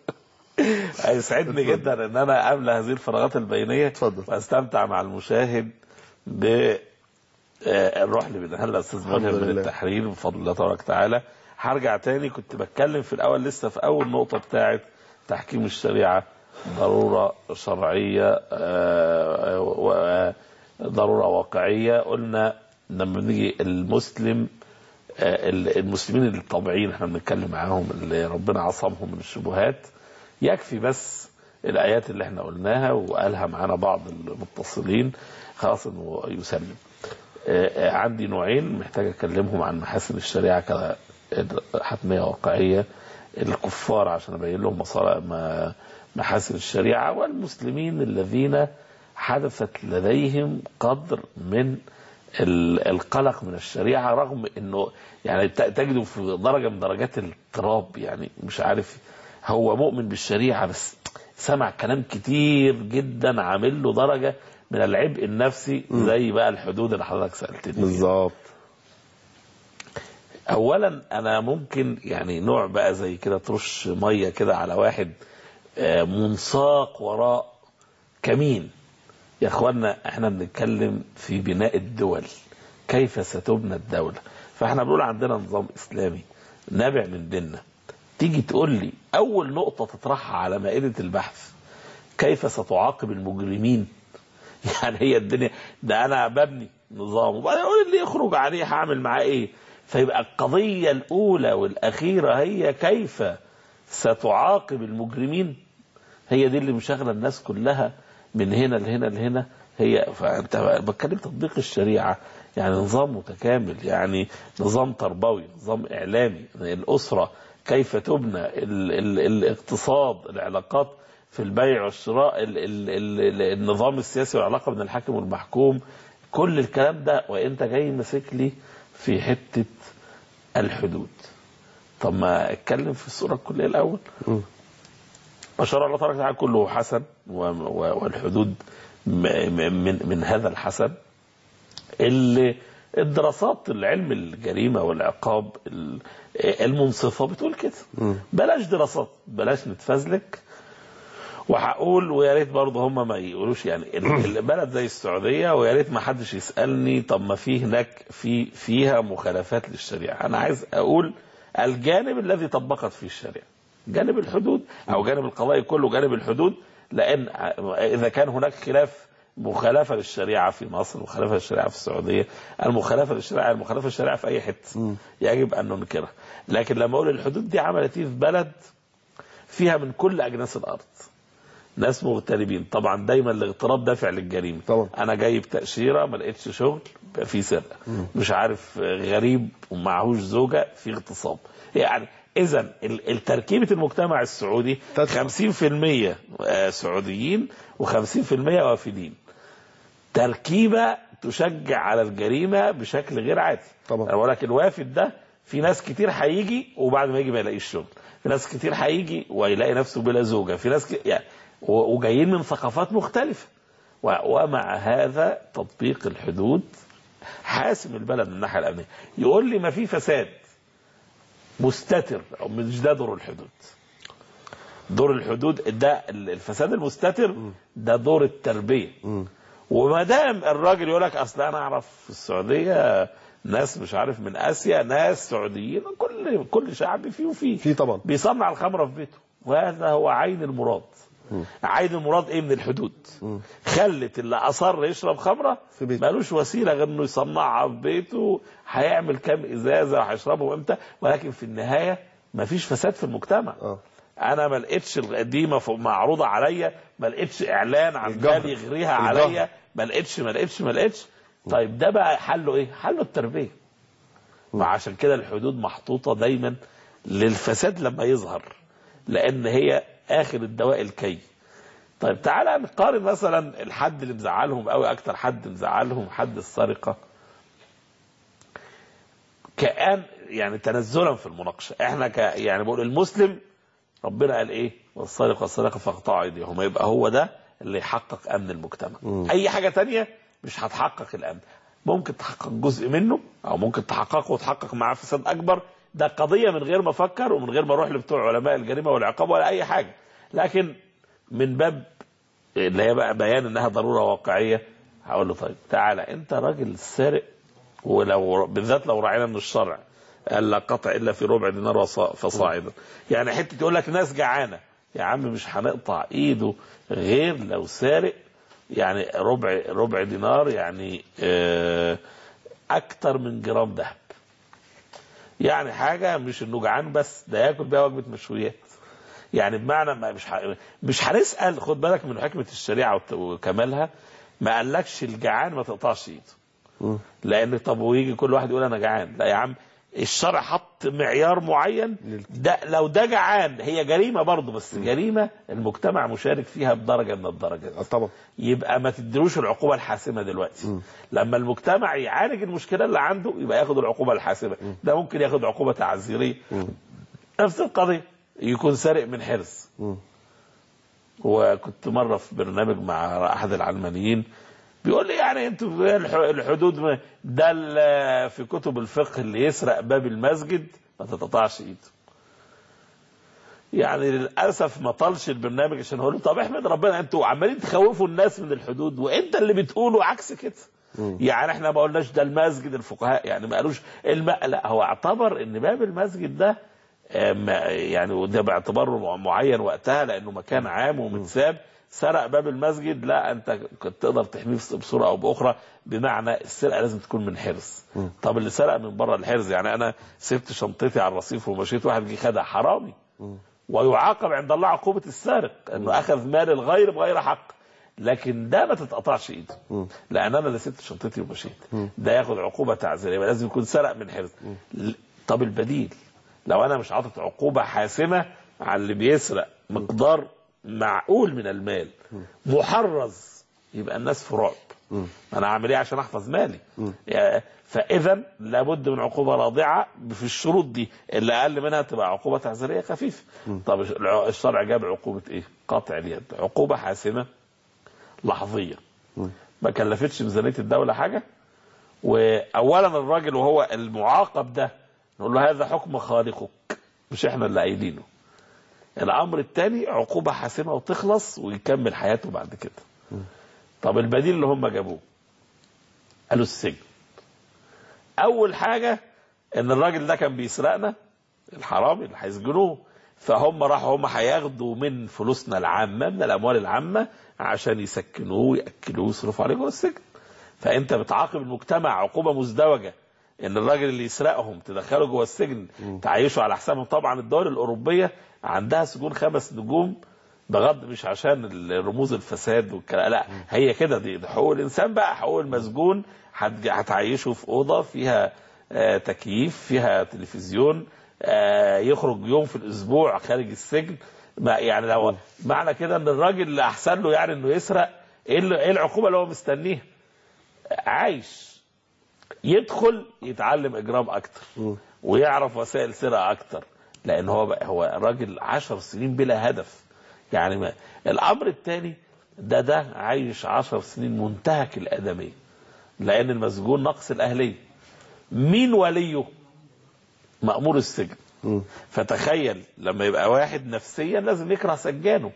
هيسعدني جدا ان انا املى هذه الفراغات البينيه
اتفضل.
واستمتع مع المشاهد ب آه، الروح اللي بيديها لنا الاستاذ
الحمد
ملهم من
لله.
التحرير بفضل الله تبارك وتعالى هرجع تاني كنت بتكلم في الاول لسه في اول نقطه بتاعه تحكيم الشريعه ضروره شرعيه آه، و- ضروره واقعيه قلنا لما بنيجي المسلم آه، المسلمين الطبيعيين احنا بنتكلم معاهم اللي ربنا عصمهم من الشبهات يكفي بس الايات اللي احنا قلناها وقالها معانا بعض المتصلين خلاص انه يسلم آه، آه، عندي نوعين محتاج اكلمهم عن محاسن الشريعه كحتميه واقعيه الكفار عشان ابين لهم مصالح ما- محاسن الشريعه والمسلمين الذين حدثت لديهم قدر من ال- القلق من الشريعه رغم انه يعني ت- تجده في درجه من درجات الاضطراب يعني مش عارف هو مؤمن بالشريعه بس سمع كلام كتير جدا عامل له درجه من العبء النفسي زي بقى الحدود اللي حضرتك سالتني فيها.
بالظبط
اولا انا ممكن يعني نوع بقى زي كده ترش ميه كده على واحد آه، منساق وراء كمين يا اخوانا احنا بنتكلم في بناء الدول كيف ستبنى الدولة فاحنا بنقول عندنا نظام اسلامي نابع من ديننا تيجي تقول لي اول نقطة تطرحها على مائدة البحث كيف ستعاقب المجرمين يعني هي الدنيا ده انا ببني نظام وبعدين اقول اللي يخرج عليه هعمل معاه ايه فيبقى القضية الاولى والاخيرة هي كيف ستعاقب المجرمين هي دي اللي مشغله الناس كلها من هنا لهنا لهنا هي فانت بتكلم تطبيق الشريعه يعني نظام متكامل يعني نظام تربوي نظام اعلامي الاسره كيف تبنى ال ال الاقتصاد العلاقات في البيع والشراء ال ال ال النظام السياسي والعلاقه بين الحاكم والمحكوم كل الكلام ده وانت جاي ماسك لي في حته الحدود طب ما اتكلم في الصوره الكليه الاول وشرع الله تبارك وتعالى كله حسن و- و- والحدود م- م- من من هذا الحسن اللي الدراسات العلم الجريمه والعقاب ال- المنصفه بتقول كده بلاش دراسات بلاش نتفزلك وهقول ويا ريت برضه هم ما يقولوش يعني ال- البلد زي السعوديه ويا ريت ما حدش يسالني طب ما في هناك في فيها مخالفات للشريعه انا عايز اقول الجانب الذي طبقت فيه الشريعه جانب الحدود او جانب القضاء كله جانب الحدود لان اذا كان هناك خلاف مخالفه للشريعه في مصر مخالفه للشريعه في السعوديه المخالفه للشريعه المخالفه للشريعه في اي حته يجب ان ننكرها لكن لما اقول الحدود دي عملت ايه في بلد فيها من كل اجناس الارض ناس مغتربين طبعا دايما الاغتراب دافع للجريمه
طبعا.
انا جايب تاشيره ما لقيتش شغل بقى في سرقه مش عارف غريب ومعهوش زوجه في اغتصاب يعني اذا التركيبه المجتمع السعودي 50% آه، سعوديين و50% وافدين تركيبه تشجع على الجريمه بشكل غير عادي
طبعا.
انا بقول لك الوافد ده في ناس كتير هيجي وبعد ما يجي ما يلاقيش شغل في ناس كتير هيجي ويلاقي نفسه بلا زوجه في ناس ك... يعني و- وجايين من ثقافات مختلفه و... ومع هذا تطبيق الحدود حاسم البلد من الناحيه الامنيه يقول لي ما في فساد مستتر او مش ده دور الحدود دور الحدود ده الفساد المستتر ده دور التربيه وما دام الراجل يقول لك اصل انا اعرف في السعوديه ناس مش عارف من اسيا ناس سعوديين كل كل شعب فيه وفيه
في طبعا
بيصنع الخمره في بيته وهذا هو عين المراد عين المراد ايه من الحدود خلت اللي اصر يشرب خمره
في بيته.
ملوش وسيله غير انه يصنعها في بيته هيعمل كام ازازه وهيشربهم امتى ولكن في النهايه مفيش فساد في المجتمع
اه
انا ما لقيتش القديمه ف- معروضه عليا ما لقيتش اعلان عن
الجهر.
بالي يغريها
الجهر.
عليا ما لقيتش ما لقيتش ما لقيتش طيب ده بقى حله ايه؟ حله التربيه وعشان كده الحدود محطوطه دايما للفساد لما يظهر لان هي اخر الدواء الكي طيب تعالى نقارن مثلا الحد اللي مزعلهم قوي اكتر حد مزعلهم حد السرقه كان يعني تنزلا في المناقشه احنا ك يعني بقول المسلم ربنا قال ايه والسارق والسارقه فاقطعوا ايديهما يبقى هو ده اللي يحقق امن المجتمع اي حاجه تانية مش هتحقق الامن ممكن تحقق جزء منه او ممكن تحققه وتحقق معاه فساد اكبر ده قضيه من غير ما افكر ومن غير ما اروح لبتوع علماء الجريمه والعقاب ولا اي حاجه لكن من باب اللي هي بقى بيان انها ضروره واقعيه هقول له طيب تعالى انت راجل سارق ولو بالذات لو راعينا من الشرع قال لا قطع الا في ربع دينار وصا- فصاعدا يعني حته يقول لك ناس جعانه يا عم مش هنقطع ايده غير لو سارق يعني ربع ربع دينار يعني آه، اكتر من جرام ذهب يعني حاجه مش انه جعان بس ده ياكل بيها وجبه مشويات يعني بمعنى ما مش ح... مش هنسال خد بالك من حكمه الشريعه وت- وكمالها ما قالكش الجعان ما تقطعش ايده لان طب ويجي كل واحد يقول انا جعان لا يا عم الشرع حط معيار معين ده لو ده جعان هي جريمه برضه بس جريمه المجتمع مشارك فيها بدرجه من الدرجات
آه، طبعا
يبقى ما تديلوش العقوبه الحاسمه دلوقتي لما المجتمع يعالج المشكله اللي عنده يبقى ياخد العقوبه الحاسمه ده ممكن ياخد عقوبه تعزيريه نفس القضيه يكون سارق من حرز وكنت مره في برنامج مع احد العلمانيين بيقول لي يعني انتوا الح- الحدود ما- ده ال- في كتب الفقه اللي يسرق باب المسجد ما تتقطعش ايده يعني للاسف ما طالش البرنامج عشان اقول له طب احمد ربنا انتوا عمالين تخوفوا الناس من الحدود وانت اللي بتقولوا عكس كده يعني احنا ما قلناش ده المسجد الفقهاء يعني ما قالوش الم... لا هو اعتبر ان باب المسجد ده آه، ما- يعني وده باعتبار معين وقتها لانه مكان عام ومتساب سرق باب المسجد لا انت كنت تقدر تحميه بصوره او باخرى بمعنى السرقه لازم تكون من حرز طب اللي سرق من بره الحرز يعني انا سبت شنطتي على الرصيف ومشيت واحد جه خدها حرامي ويعاقب عند الله عقوبه السارق انه اخذ مال الغير بغير حق لكن ده ما تتقطعش ايده لان انا اللي سبت شنطتي ومشيت ده ياخد عقوبه تعزيريه يبقى لازم يكون سرق من حرز ل- طب البديل لو انا مش عاطط عقوبه حاسمه على اللي بيسرق مقدار معقول من المال محرز يبقى الناس في رعب انا اعمل ايه عشان احفظ مالي يا- فاذا لابد من عقوبه راضعه في الشروط دي اللي اقل منها تبقى عقوبه تعزيريه خفيفه طب الع- الشرع جاب عقوبه ايه قطع اليد عقوبه حاسمه لحظيه ما كلفتش ميزانيه الدوله حاجه واولا الراجل وهو المعاقب ده نقول له هذا حكم خالقك مش احنا اللي قايلينه الامر الثاني عقوبه حاسمه وتخلص ويكمل حياته بعد كده طب البديل اللي هم جابوه قالوا السجن اول حاجه ان الراجل ده كان بيسرقنا الحرامي اللي هيسجنوه فهم راحوا هم هياخدوا من فلوسنا العامه من الاموال العامه عشان يسكنوه وياكلوه ويصرفوا عليه جوه السجن فانت بتعاقب المجتمع عقوبه مزدوجه ان الراجل اللي يسرقهم تدخله جوه السجن تعيشه على حسابهم طبعا الدول الاوروبيه عندها سجون خمس نجوم بغض مش عشان الرموز الفساد والكلام لا هي كده دي دي حقوق الانسان بقى حقوق المسجون هتج- هتعيشه في اوضه فيها آه، تكييف فيها تلفزيون آه، يخرج يوم في الاسبوع خارج السجن ما يعني لو معنى كده ان الراجل اللي احسن له يعني انه يسرق ايه اللي- إيه العقوبه اللي هو مستنيها عايش يدخل يتعلم اجرام اكتر ويعرف وسائل سرقه اكتر لان هو بقى هو راجل عشر سنين بلا هدف يعني ما الامر الثاني ده ده عايش عشر سنين منتهك الادميه لان المسجون نقص الاهليه مين وليه مأمور السجن فتخيل لما يبقى واحد نفسيا لازم يكره سجانه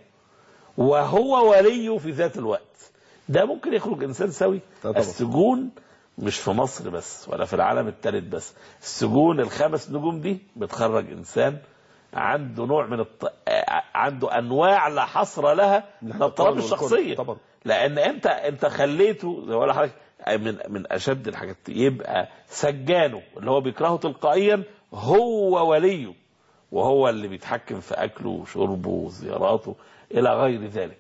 وهو وليه في ذات الوقت ده ممكن يخرج انسان سوي
طبعا.
السجون مش في مصر بس ولا في العالم الثالث بس السجون الخمس نجوم دي بتخرج انسان عنده نوع من الط... آه، عنده انواع لا حصر لها من الاضطراب
والكره.
الشخصيه
طبعا.
لان انت انت خليته زي ما بقول لحضرتك من من اشد الحاجات يبقى سجانه اللي هو بيكرهه تلقائيا هو وليه وهو اللي بيتحكم في اكله وشربه وزياراته الى غير ذلك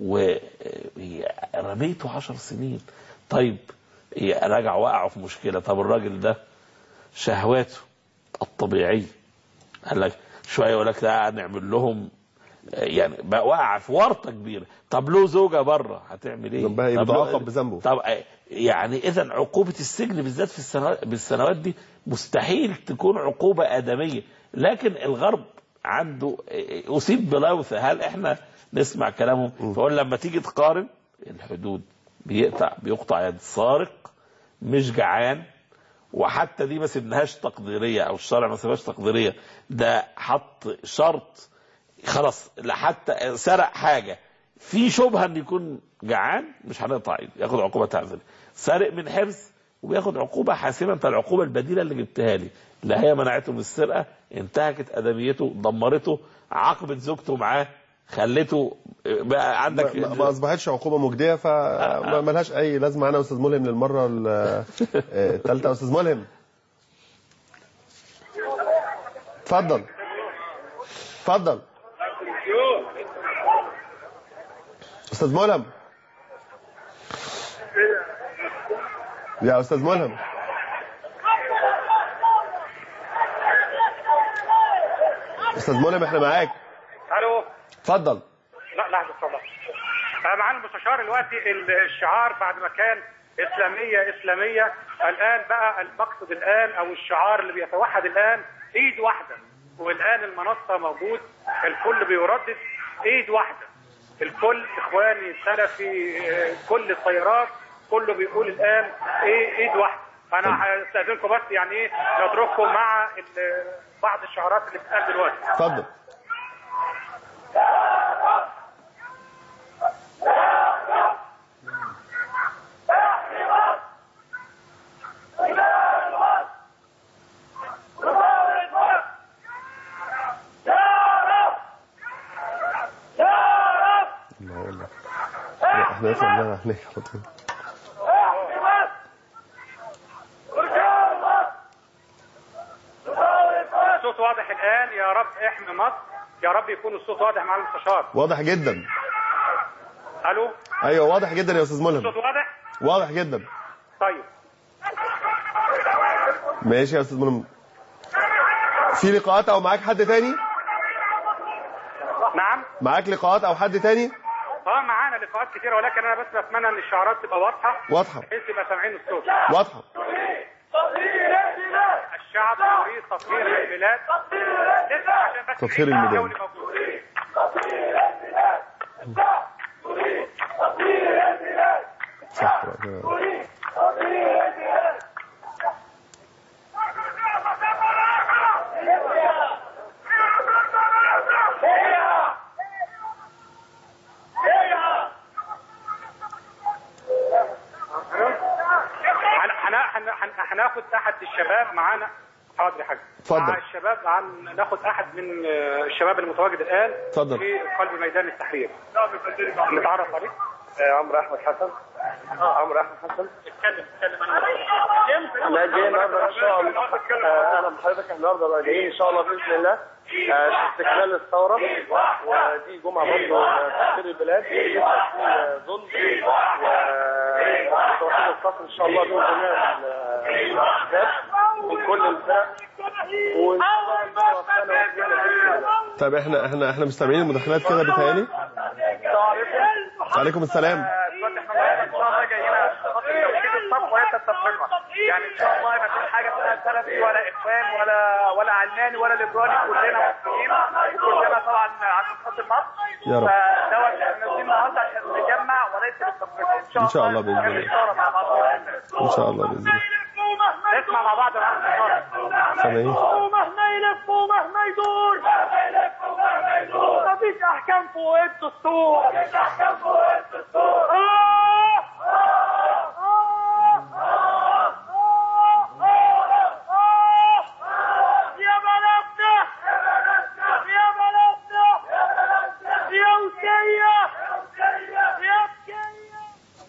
ورميته عشر سنين طيب رجع وقعوا في مشكله طب الراجل ده شهواته الطبيعيه قال لك شويه يقول لك لا نعمل لهم يعني بقى وقع في ورطه كبيره طب له زوجه بره هتعمل ايه؟
ذنبها إيه؟
طب له-
بتعاقب بذنبه.
طب يعني اذا عقوبه السجن بالذات في السنوات بالسنوات دي مستحيل تكون عقوبه ادميه لكن الغرب عنده اصيب بلوثه هل احنا نسمع كلامهم فقول لما تيجي تقارن الحدود بيقطع بيقطع يد سارق مش جعان وحتى دي ما سيبناهاش تقديريه او الشرع ما سيبهاش تقديريه ده حط شرط خلاص لا حتى سرق حاجه في شبهه ان يكون جعان مش هنقطع ايده ياخد عقوبه تعزيريه سارق من حرز وبياخد عقوبه حاسمه انت العقوبه البديله اللي جبتها لي لا هي منعته من السرقه انتهكت ادميته دمرته عاقبت زوجته معاه خلته بقى عندك
ما, ما اصبحتش عقوبه مجديه فما ملهاش اي لازمه انا استاذ ملهم للمره ال- الثالثه استاذ ملهم اتفضل اتفضل استاذ ملهم يا استاذ ملهم استاذ ملهم احنا معاك
الو
اتفضل
لا لحظه اتفضل آه، معالي المستشار دلوقتي الشعار بعد ما كان اسلاميه اسلاميه الان بقى المقصد الان او الشعار اللي بيتوحد الان ايد واحده والان المنصه موجود الكل بيردد ايد واحده الكل اخواني سلفي آه، كل التيارات كله بيقول الان ايه ايد واحده انا هستاذنكم بس يعني ايه نترككم مع ال- بعض الشعارات اللي بتتقال دلوقتي
اتفضل الله والله لا، احنا نطلع من هنا هناك على طول
الصوت واضح الان يا رب احمي مصر يا رب يكون الصوت واضح مع المستشار
واضح جدا
الو
ايوه واضح جدا يا استاذ ملهم
الصوت واضح
واضح جدا
طيب
ماشي يا استاذ ملهم في لقاءات او معاك حد تاني
نعم
معاك لقاءات او حد تاني
اه معانا لقاءات كتيره ولكن انا بس بتمنى ان الشعارات تبقى واضحه
واضحه
بحيث يبقى سامعين الصوت
واضحه
الشعب يريد تطهير البلاد لسه عشان بس
تطهير الميدان.
الجو اللي موجود.
صح كده.
هن- هن- هن- هن- هناخد احد الشباب معانا حاضر يا حاج
اتفضل.
مع الشباب عن ناخد احد من آه، الشباب المتواجد الان
اتفضل.
في قلب ميدان التحرير نتعرف عليك
عمرو احمد حسن عمرو احمد حسن
اتكلم اتكلم انا
احنا جايين النهارده ان شاء الله آه، انا بحضرتك النهارده بقى جايين ان شاء الله باذن الله آه، في استكمال الثوره ودي جمعه برضه آه، تحرير البلاد لسه في آه، ظلم وتوحيد الصف ان شاء الله من جميع الاحزاب من كل الفرق وان شاء الله ربنا يوفقنا ويهدينا باذن الله
طيب احنا احنا احنا مستمعين المداخلات كده بيتهيألي
السلام عليكم
عليكم السلام
دلوقتي احنا النهارده ان شاء الله جايين عشان خاطر توحيد الصف وهي تتفقها يعني ان شاء الله ما فيش حاجه اسمها سلفي ولا اخوان ولا ولا علماني ولا ليبرالي كلنا مسلمين كلنا طبعا عشان خاطر مصر
يا رب.
فدوت احنا نازلين النهارده عشان نجمع وليس للتفرقه ان شاء
إن شاء الله
الله
بإذن
نكمل
الله.
الثوره مع بعض
ان شاء الله باذن الله
نسمع مع بعض مع المستشار
سامعين
مهما يلف ومهما يدور مفيش احكام فوق الدستور مفيش احكام فوق الدستور يا بلدنا يا بلدنا يا وسية يا بكية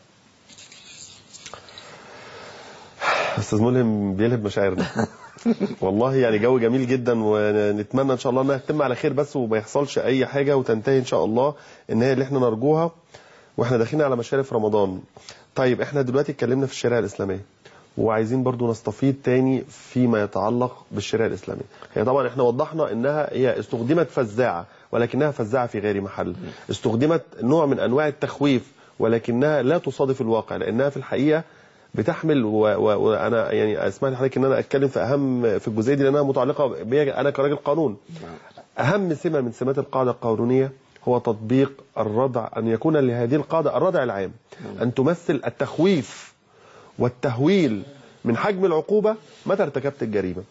استاذ ملهم بيلهب مشاعرنا والله يعني جو جميل جدا ونتمنى ان شاء الله انها تتم على خير بس وما يحصلش اي حاجه وتنتهي ان شاء الله ان هي اللي احنا نرجوها واحنا داخلين على مشارف رمضان طيب احنا دلوقتي اتكلمنا في الشريعه الاسلاميه وعايزين برضو نستفيد تاني فيما يتعلق بالشريعه الاسلاميه هي طبعا احنا وضحنا انها هي استخدمت فزاعه ولكنها فزاعه في غير محل استخدمت نوع من انواع التخويف ولكنها لا تصادف الواقع لانها في الحقيقه بتحمل و- و- وانا يعني اسمح لحضرتك ان انا اتكلم في اهم في الجزئيه دي لانها متعلقه بيا انا كراجل قانون اهم سمه من سمات القاعده القانونيه هو تطبيق الردع ان يكون لهذه القاعده الردع العام ان تمثل التخويف والتهويل من حجم العقوبه متى ارتكبت الجريمه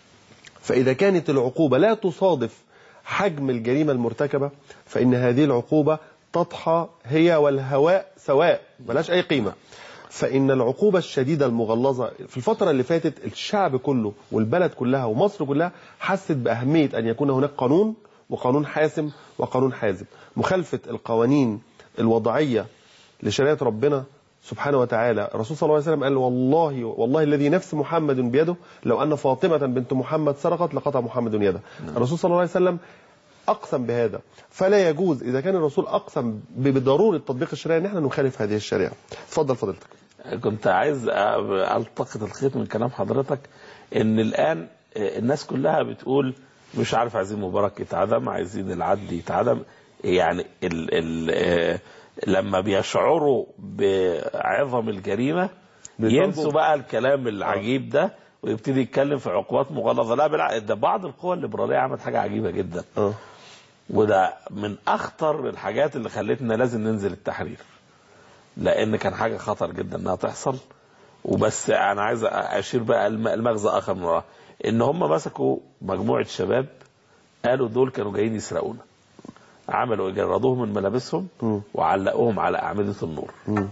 فإذا كانت العقوبة لا تصادف حجم الجريمة المرتكبة فإن هذه العقوبة تضحى هي والهواء سواء ملاش أي قيمة فإن العقوبة الشديدة المغلظة في الفترة اللي فاتت الشعب كله والبلد كلها ومصر كلها حست بأهمية أن يكون هناك قانون وقانون حاسم وقانون حازم مخالفة القوانين الوضعية لشريعة ربنا سبحانه وتعالى الرسول صلى الله عليه وسلم قال والله والله الذي نفس محمد بيده لو أن فاطمة بنت محمد سرقت لقطع محمد يده الرسول صلى الله عليه وسلم أقسم بهذا فلا يجوز إذا كان الرسول أقسم بضرورة تطبيق الشريعة ان احنا نخالف هذه الشريعة اتفضل فضيلتك
كنت عايز التقط الخيط من كلام حضرتك ان الان الناس كلها بتقول مش عارف عايزين مبارك يتعدم عايزين العدل يتعدم يعني ال ال لما بيشعروا بعظم الجريمه ينسوا بقى الكلام العجيب ده ويبتدي يتكلم في عقوبات مغلظه لا بالعكس ده بعض القوى الليبراليه عملت حاجه عجيبه جدا
اه
وده من اخطر الحاجات اللي خلتنا لازم ننزل التحرير لان كان حاجه خطر جدا انها تحصل وبس انا عايز اشير بقى الم- المغزى اخر من وراها ان هم مسكوا مجموعه شباب قالوا دول كانوا جايين يسرقونا عملوا جردوهم من ملابسهم وعلقوهم على اعمده النور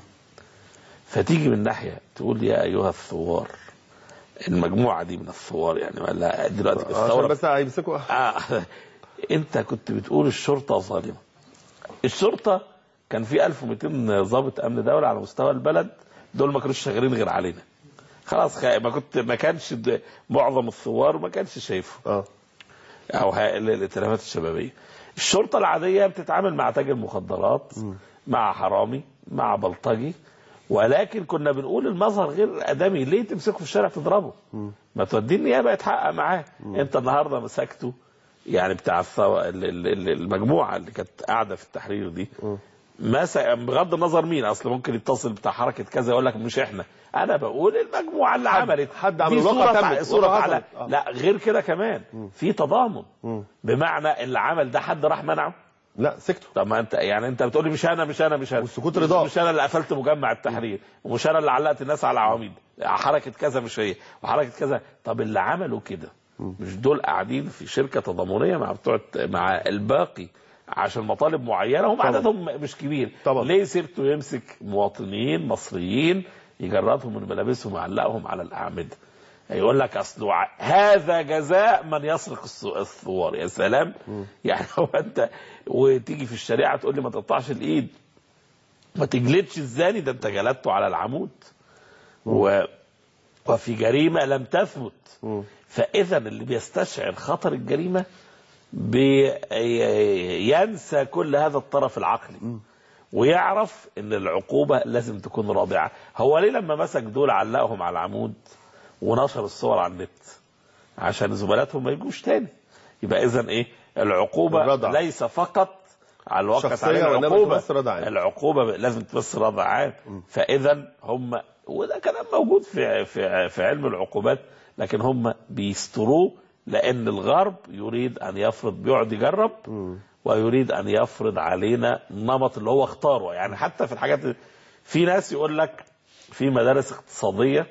فتيجي من ناحيه تقول يا ايها الثوار المجموعه دي من الثوار يعني ولا دلوقتي
عشان
الثوره
بس هيمسكوا
آه. انت كنت بتقول الشرطه ظالمه الشرطه كان في 1200 ضابط امن دوله على مستوى البلد دول ما كانوش شغالين غير علينا خلاص خ- ما كنت ما كانش د- معظم الثوار ما كانش شايفه
اه
او ها- ال- الائتلافات الشبابيه الشرطه العاديه بتتعامل مع تاجر مخدرات مع حرامي مع بلطجي ولكن كنا بنقول المظهر غير ادمي ليه تمسكه في الشارع تضربه ما توديه النيابه يتحقق معاه انت النهارده مسكته يعني بتاع الثو... ال- ال- ال- المجموعه اللي كانت قاعده في التحرير دي مسك بغض النظر مين اصل ممكن يتصل بتاع حركه كذا يقول لك مش احنا انا بقول المجموعه اللي عملت
حد
دي
عمل
صورة
الواقع
تع-
تمت،
صورة
الواقع
على
حصلت. آه.
لا غير كده كمان في تضامن بمعنى اللي عمل ده حد راح منعه
لا سكتوا
طب ما انت يعني انت بتقول لي مش انا مش انا مش انا
والسكوت
مش-
رضا.
مش انا اللي قفلت مجمع التحرير ومش انا اللي علقت الناس على عواميد حركه كذا مش هي وحركه كذا طب اللي عملوا كده مش دول قاعدين في شركه تضامنيه مع بتوع مع الباقي عشان مطالب معينه هم
طبعا.
عددهم مش كبير
طبعا.
ليه سيبته يمسك مواطنين مصريين يجردهم من ملابسهم ويعلقهم على الاعمده يقول لك اصله ع- هذا جزاء من يسرق الص- الثوار يا سلام يعني هو انت وتيجي في الشريعه تقول لي ما تقطعش الايد ما تجلدش الزاني ده انت جلدته على العمود و وفي جريمه لم تثبت فاذا اللي بيستشعر خطر الجريمه بينسى كل هذا الطرف العقلي ويعرف ان العقوبه لازم تكون رادعه هو ليه لما مسك دول علقهم على العمود ونشر الصور على النت عشان زملاتهم ما يجوش تاني يبقى اذا ايه العقوبه
الردع.
ليس فقط على الوقت
شخصية
عليه
وإنما
العقوبه
تمثل ردع عام.
العقوبه لازم تمثل ردع عام فاذا هم وده كلام موجود في في في علم العقوبات لكن هم بيستروه لان الغرب يريد ان يفرض بيقعد يجرب ويريد ان يفرض علينا النمط اللي هو اختاره يعني حتى في الحاجات في ناس يقول لك في مدارس اقتصاديه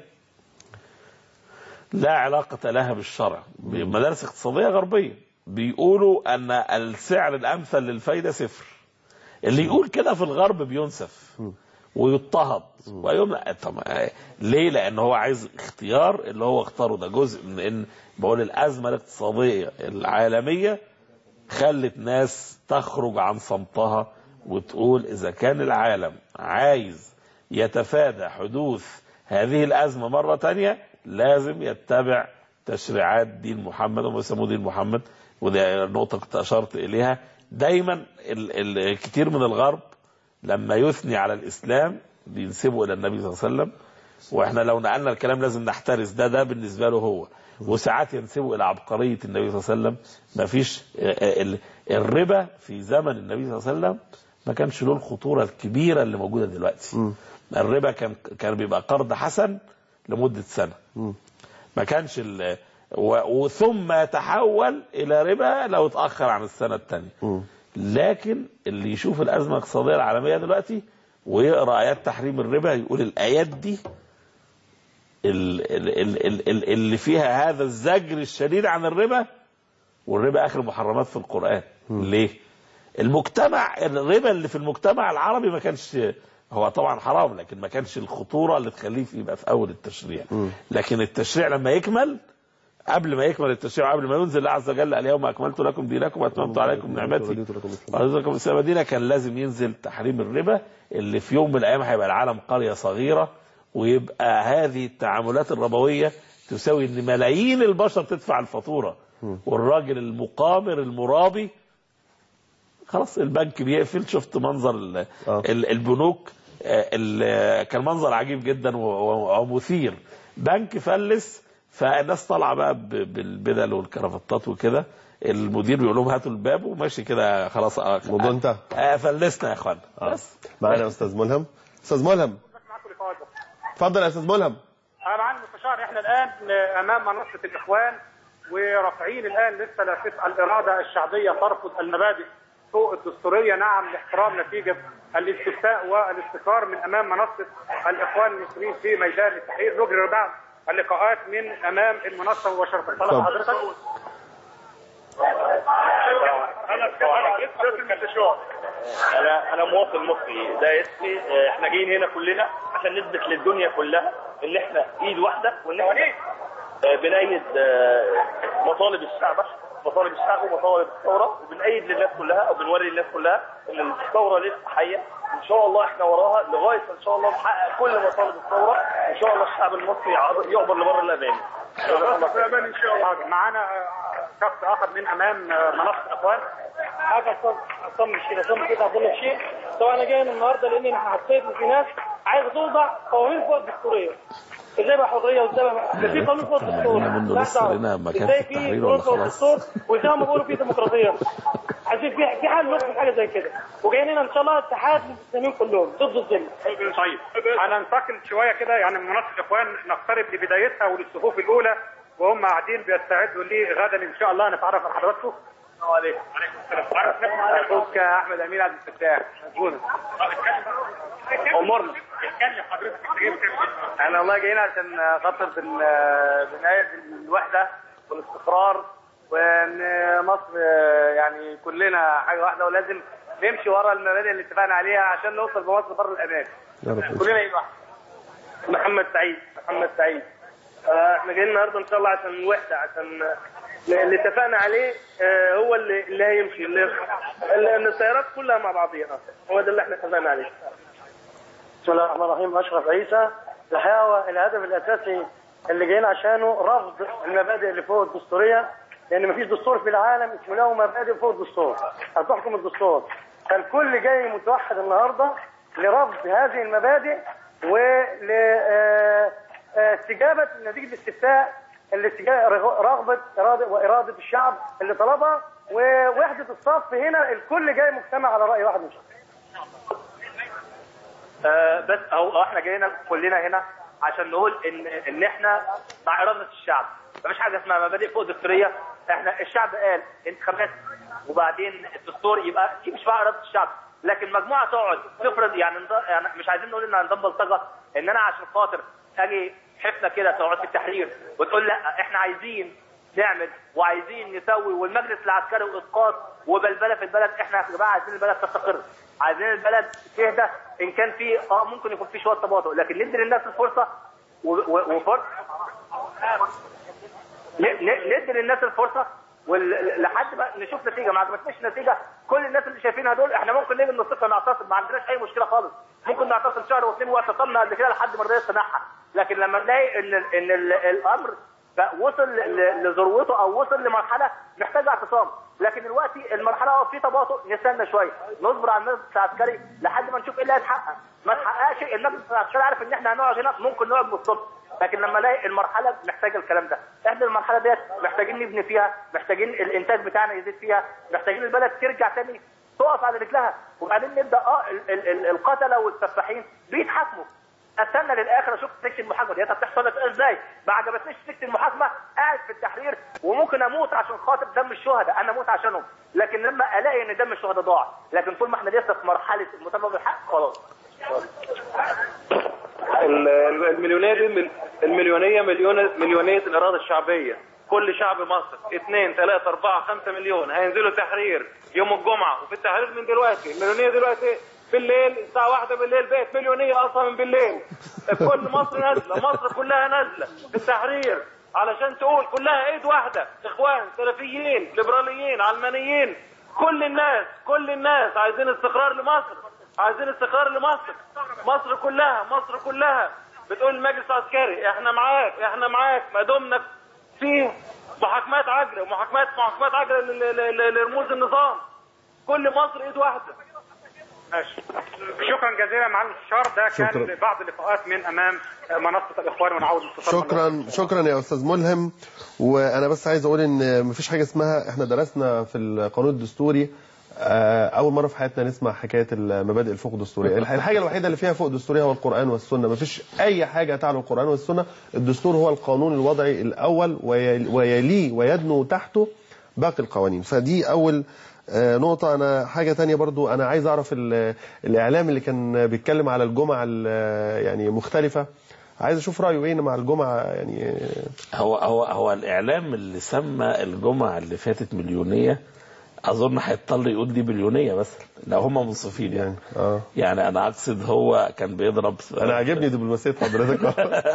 لا علاقة لها بالشرع مدارس اقتصادية غربية بيقولوا أن السعر الأمثل للفايدة صفر اللي يقول كده في الغرب بينسف ويضطهد ويمنع طب آه، ليه؟ لأن هو عايز اختيار اللي هو اختاره ده جزء من إن بقول الأزمة الاقتصادية العالمية خلت ناس تخرج عن صمتها وتقول إذا كان العالم عايز يتفادى حدوث هذه الأزمة مرة تانية لازم يتبع تشريعات دين محمد وما يسموه دين محمد ودي نقطة كنت أشرت إليها دايما ال ال كتير من الغرب لما يثني على الإسلام بينسبه إلى النبي صلى الله عليه وسلم واحنا لو نقلنا الكلام لازم نحترس ده ده بالنسبه له هو وساعات ينسبوا الى عبقريه النبي صلى الله عليه وسلم ما فيش ال- الربا في زمن النبي صلى الله عليه وسلم ما كانش له الخطوره الكبيره اللي موجوده دلوقتي الربا كان كان بيبقى قرض حسن لمده سنه ما كانش ال و- وثم تحول الى ربا لو اتاخر عن السنه الثانيه لكن اللي يشوف الازمه الاقتصاديه العالميه دلوقتي ويقرا ايات تحريم الربا يقول الايات دي ال- ال- ال- ال- ال- اللي فيها هذا الزجر الشديد عن الربا والربا اخر محرمات في القران ليه المجتمع الربا اللي في المجتمع العربي ما كانش هو طبعا حرام لكن ما كانش الخطوره اللي تخليه يبقى في اول التشريع لكن التشريع لما يكمل قبل ما يكمل التشريع وقبل ما ينزل الله عز وجل اليوم اكملت لكم دينكم واتممت عليكم نعمتي ورضيت لكم الاسلام دينا كان لازم ينزل تحريم الربا اللي في يوم من الايام هيبقى العالم قريه صغيره ويبقى هذه التعاملات الربويه تساوي ان ملايين البشر تدفع الفاتوره والراجل المقامر المرابي خلاص البنك بيقفل شفت منظر ال- ال- البنوك آه، ال- كان منظر عجيب جدا و- و- ومثير بنك فلس فالناس طالعه بقى ب- بالبدل والكرافتات وكده المدير بيقول لهم هاتوا الباب وماشي كده خلاص الموضوع
انتهى
آه فلسنا يا اخوان بس
معانا استاذ ملهم استاذ ملهم اتفضل يا استاذ ملهم
أنا معالي المستشار احنا الان امام منصه الاخوان ورافعين الان لسه لافت الاراده الشعبيه ترفض المبادئ فوق الدستوريه نعم لاحترام نتيجه الاستفتاء والاستقرار من امام منصه الاخوان المسلمين في ميدان التحرير نجري بعض اللقاءات من امام المنصه مباشره طلب
اتفضل.
حضرتك
انا انا مواطن مصري ده اسمي اه، احنا جايين هنا كلنا عشان نثبت للدنيا كلها ان احنا ايد واحده وان احنا اه، بنأيد اه، مطالب الشعب مطالب الشعب ومطالب الثوره وبنأيد للناس كلها وبنوري للناس كلها ان الثوره لسه حيه ان شاء الله احنا وراها لغايه ان شاء الله نحقق كل مطالب الثوره ان شاء الله الشعب المصري يعبر يعبر لبر الامان
في امان ان شاء الله معانا آه، شخص اخر من امام آه، منصه الاخوان
حاجه اطمن كده اطمن كده اقول لك شيء طبعا انا جاي النهارده لان انا حسيت ان في ناس عايزه توضع قوانين فوق الدستوريه ازاي بقى حريه وازاي بقى ده في قانون فوق الدستور
احنا منه
لا
لسه
دعوة.
لنا مكان
ازاي
في
في
التحرير
قانون
ولا
فوق
خلاص؟
الدستور وازاي هم بيقولوا في ديمقراطيه عايزين في في حل نقطه حاجه زي كده وجايين هنا ان شاء الله اتحاد للمسلمين كلهم ضد الظلم
طيب هننتقل شويه كده يعني من منصه الاخوان نقترب لبدايتها وللصفوف الاولى وهم قاعدين بيستعدوا ليه غدا ان شاء الله نتعرف على حضراتكم السلام عليكم وعليكم السلام اخوك احمد امين عبد الفتاح مسجون امورنا اتكلم حضرتك انت جاي بتعمل ايه؟
احنا والله جايين عشان خاطر بن- بنايد الوحده والاستقرار وان مصر يعني كلنا حاجه واحده ولازم نمشي ورا المبادئ اللي اتفقنا عليها عشان نوصل بمصر بر الامان
يا رب
كلنا ايد واحده محمد سعيد محمد سعيد آه، احنا جايين النهارده ان شاء الله عشان الوحده عشان اللي اتفقنا عليه آه، هو اللي اللي هيمشي اللي اللي- ان السيارات كلها مع بعضيها هو ده اللي احنا اتفقنا عليه
بسم الله الرحمن الرحيم اشرف عيسى الحقيقه هو الهدف الاساسي اللي جايين عشانه رفض المبادئ اللي فوق الدستوريه لان مفيش دستور في العالم اسمه له مبادئ فوق الدستور هتحكم الدستور فالكل جاي متوحد النهارده لرفض هذه المبادئ ولاستجابه نتيجه الاستفتاء اللي استجا- رغبه اراده واراده الشعب اللي طلبها ووحده الصف هنا الكل جاي مجتمع على راي واحد ان شاء الله
آه، بس اهو احنا جايين كلنا هنا عشان نقول ان ان احنا مع اراده الشعب مفيش حاجه اسمها مبادئ فوق دستوريه احنا الشعب قال انتخابات وبعدين الدستور يبقى دي مش مع اراده الشعب لكن مجموعه تقعد تفرض يعني, نض- يعني مش عايزين نقول ان نظام بلطجه ان انا عشان خاطر اجي حفله كده تقعد في التحرير وتقول لا احنا عايزين نعمل وعايزين نسوي والمجلس العسكري واسقاط وبلبله في البلد احنا يا جماعه عايزين البلد تستقر عايزين البلد تهدى ان كان في اه ممكن يكون في شويه تباطؤ لكن ندي للناس الفرصه و- و- وفرصه ن- ن- ندي للناس الفرصه وال- لحد ما نشوف نتيجه ما عجبتنيش نتيجه كل الناس اللي شايفينها دول احنا ممكن نيجي نصفها نعتصم ما عندناش اي مشكله خالص ممكن نعتصم شهر واثنين واعتصمنا قبل كده لحد ما رضيت تنحى لكن لما نلاقي ان ان ال- الامر بقى وصل ل- لذروته او وصل لمرحله محتاج اعتصام لكن دلوقتي المرحله اه في تباطؤ نستنى شويه نصبر على المجلس العسكري لحد ما نشوف ايه اللي هيتحقق ما تحققش المجلس العسكري عارف ان احنا هنقعد هنا ممكن نقعد من الصبح لكن لما الاقي المرحله محتاجه الكلام ده احنا المرحله ديت محتاجين نبني فيها محتاجين الانتاج بتاعنا يزيد فيها محتاجين البلد ترجع تاني تقف على رجلها وبعدين نبدا اه ال- ال- ال- القتله والسفاحين بيتحاكموا استنى للاخر اشوف سكه المحاكمه ديت هتحصل ازاي ما عجبتنيش سكه المحاكمه قاعد في التحرير وممكن اموت عشان خاطر دم الشهداء انا اموت عشانهم لكن لما الاقي ان دم الشهداء ضاع لكن طول ما احنا لسه في مرحله المطالبه بالحق خلاص
ال- ال- المليونية دي مل- المليونية مليون مليونية الإرادة الشعبية كل شعب مصر اثنين ثلاثة أربعة خمسة مليون هينزلوا تحرير يوم الجمعة وفي التحرير من دلوقتي المليونية دلوقتي بالليل الساعة واحدة بالليل بقت مليونية أصلا من بالليل كل مصر نازلة مصر كلها نازلة في التحرير علشان تقول كلها ايد واحدة اخوان سلفيين ليبراليين علمانيين كل الناس كل الناس عايزين استقرار لمصر عايزين استقرار لمصر مصر كلها مصر كلها بتقول المجلس العسكري احنا معاك احنا معاك ما دمنا في محاكمات عجله ومحاكمات محاكمات عجله ل- ل- ل- لرموز النظام كل مصر ايد واحده
ماشي شكرا جزيلا معالي المستشار ده كان
شكرا.
بعض اللقاءات من امام منصه الاخوان ونعود الاتصال
شكرا شكرا يا استاذ ملهم وانا بس عايز اقول ان مفيش حاجه اسمها احنا درسنا في القانون الدستوري آه، اول مره في حياتنا نسمع حكايه المبادئ الفوق دستوريه الح- الحاجه الوحيده اللي فيها فوق دستوريه هو القران والسنه مفيش اي حاجه تعلو القران والسنه الدستور هو القانون الوضعي الاول ويل- ويليه ويدنو تحته باقي القوانين فدي اول آه، نقطة أنا حاجة تانية برضو أنا عايز أعرف ال- الإعلام اللي كان بيتكلم على الجمعة ال- يعني مختلفة عايز أشوف رأيه إيه مع الجمعة يعني
هو هو هو الاعلام اللي سمى الجمعه اللي فاتت مليونيه اظن هيضطر يقول دي بليونيه مثلا لو هم منصفين يعني
اه
يعني انا اقصد هو كان بيضرب
أنا عاجبني دبلوماسية حضرتك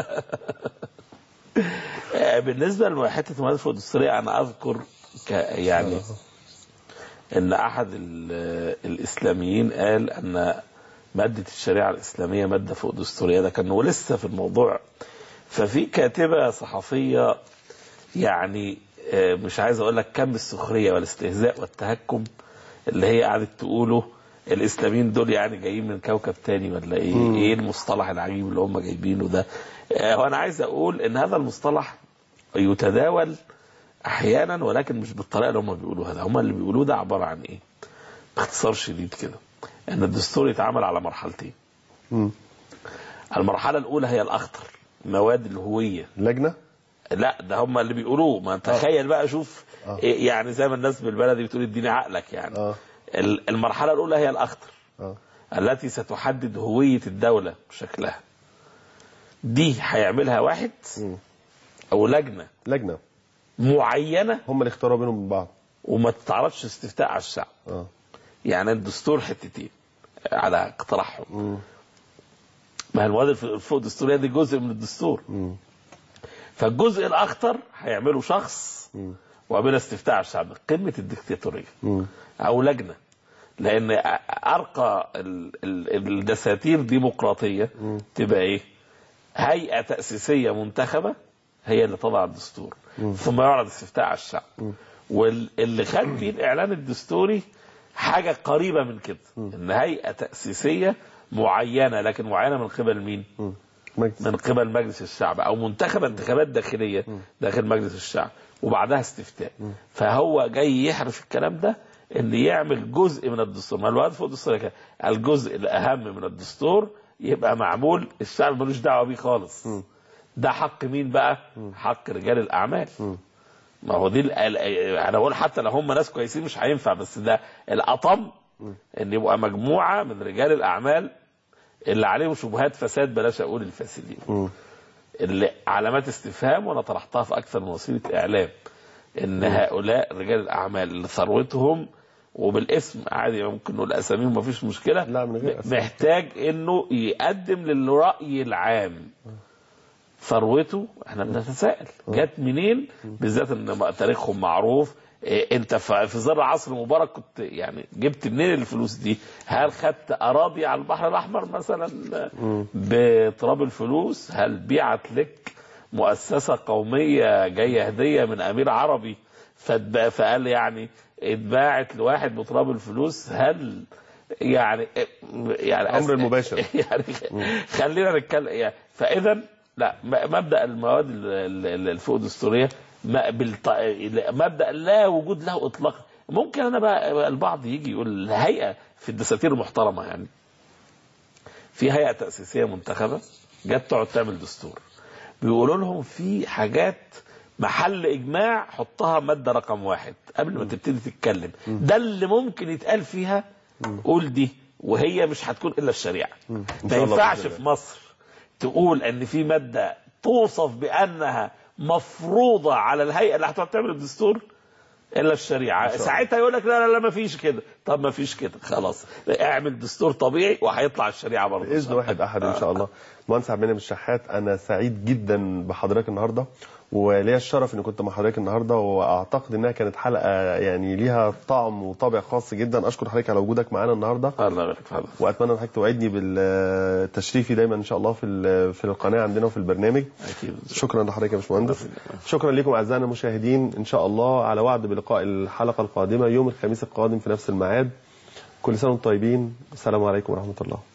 آه، بالنسبه لحته المواد الدستوريه انا اذكر ك يعني ان احد ال- الاسلاميين قال ان ماده الشريعه الاسلاميه ماده فوق دستوريه ده كان ولسه في الموضوع ففي كاتبه صحفيه يعني آه، مش عايز اقول لك كم السخريه والاستهزاء والتهكم اللي هي قعدت تقوله الاسلاميين دول يعني جايين من كوكب تاني ولا ايه؟
مم.
ايه المصطلح العجيب اللي هم جايبينه ده؟ آه، وانا عايز اقول ان هذا المصطلح يتداول احيانا ولكن مش بالطريقه اللي هم بيقولوها ده هم اللي بيقولوه ده عباره عن ايه؟ باختصار شديد كده ان الدستور يتعامل على مرحلتين
مم.
المرحله الاولى هي الاخطر مواد الهويه
لجنه
لا ده هم اللي بيقولوه ما تخيل بقى شوف
آه.
إيه يعني زي ما الناس بالبلدي بتقول اديني عقلك يعني
اه
ال- المرحله الاولى هي الاخطر
اه
التي ستحدد هويه الدوله بشكلها دي هيعملها واحد
مم.
او لجنه
لجنه
معينه
هم اللي اختاروا بينهم من بعض
وما تتعرضش استفتاء على الشعب
اه
يعني الدستور حتتين على اقتراحهم
مم.
ما هي المواد الف- الفوق الدستوريه دي جزء من الدستور
مم.
فالجزء الاخطر هيعمله شخص
مم.
وبلا استفتاء على الشعب قمه الدكتاتوريه
مم.
او لجنه لان ارقى ال- ال- الدساتير ديمقراطيه
مم.
تبقى ايه؟ هيئه تاسيسيه منتخبه هي اللي تضع الدستور
مم.
ثم يعرض استفتاء على الشعب
مم.
واللي خد بيه الاعلان الدستوري حاجه قريبه من كده ان هيئه تاسيسيه معينه لكن معينه من قبل مين؟
مم. مجلس.
من قبل مجلس الشعب او منتخبه انتخابات داخليه داخل مجلس الشعب وبعدها استفتاء فهو جاي يحرف الكلام ده ان يعمل جزء من الدستور ما الواد فوق الدستور كده الجزء الاهم من الدستور يبقى معمول الشعب ملوش دعوه بيه خالص ده حق مين بقى حق رجال الاعمال ما هو دي ال- ال- انا بقول حتى لو هم ناس كويسين مش هينفع بس ده الاطم ان يبقى مجموعه من رجال الاعمال اللي عليهم شبهات فساد بلاش اقول الفاسدين
مم.
اللي علامات استفهام وانا طرحتها في اكثر من وسيله اعلام ان هؤلاء رجال الاعمال اللي ثروتهم وبالاسم عادي ممكن نقول اساميهم ما فيش مشكله
لا من غير أسامي.
محتاج انه يقدم للراي العام ثروته احنا بنتساءل جت منين بالذات ان تاريخهم معروف إيه انت في في ظل عصر مبارك كنت يعني جبت منين الفلوس دي؟ هل خدت اراضي على البحر الاحمر مثلا بتراب الفلوس؟ هل بيعت لك مؤسسه قوميه جايه هديه من امير عربي فاتباع- فقال يعني اتباعت لواحد بتراب الفلوس هل يعني يعني
أمر مباشر.
يعني خلينا نتكلم يعني فاذا لا م- مبدا المواد ال- ال- ال- الفوق الدستوريه ما- بالط- مبدا لا وجود له اطلاقا ممكن انا بقى البعض يجي يقول الهيئه في الدساتير المحترمه يعني في هيئه تاسيسيه منتخبه جت تقعد تعمل دستور بيقولوا لهم في حاجات محل اجماع حطها ماده رقم واحد قبل ما تبتدي تتكلم ده اللي ممكن يتقال فيها قول دي وهي مش هتكون الا الشريعه
إن
ما
شاء الله
ينفعش
بإذن الله.
في مصر تقول ان في ماده توصف بانها مفروضه على الهيئه اللي هتقعد تعمل الدستور الا الشريعه
شاء الله.
ساعتها يقول لك لا لا لا ما فيش كده طب ما فيش كده خلاص اعمل دستور طبيعي وهيطلع الشريعه برضه
باذن واحد احد ان شاء الله مهندس عبد المنعم الشحات انا سعيد جدا بحضرتك النهارده وليا الشرف اني كنت مع حضرتك النهارده واعتقد انها كانت حلقه يعني ليها طعم وطابع خاص جدا اشكر حضرتك على وجودك معانا النهارده
الله يبارك في حضرتك
واتمنى ان حضرتك توعدني بالتشريفي دايما ان شاء الله في ال- في القناه عندنا وفي البرنامج
اكيد
شكرا لحضرتك يا باشمهندس شكرا لكم اعزائنا المشاهدين ان شاء الله على وعد بلقاء الحلقه القادمه يوم الخميس القادم في نفس الميعاد كل سنه وانتم طيبين السلام عليكم ورحمه الله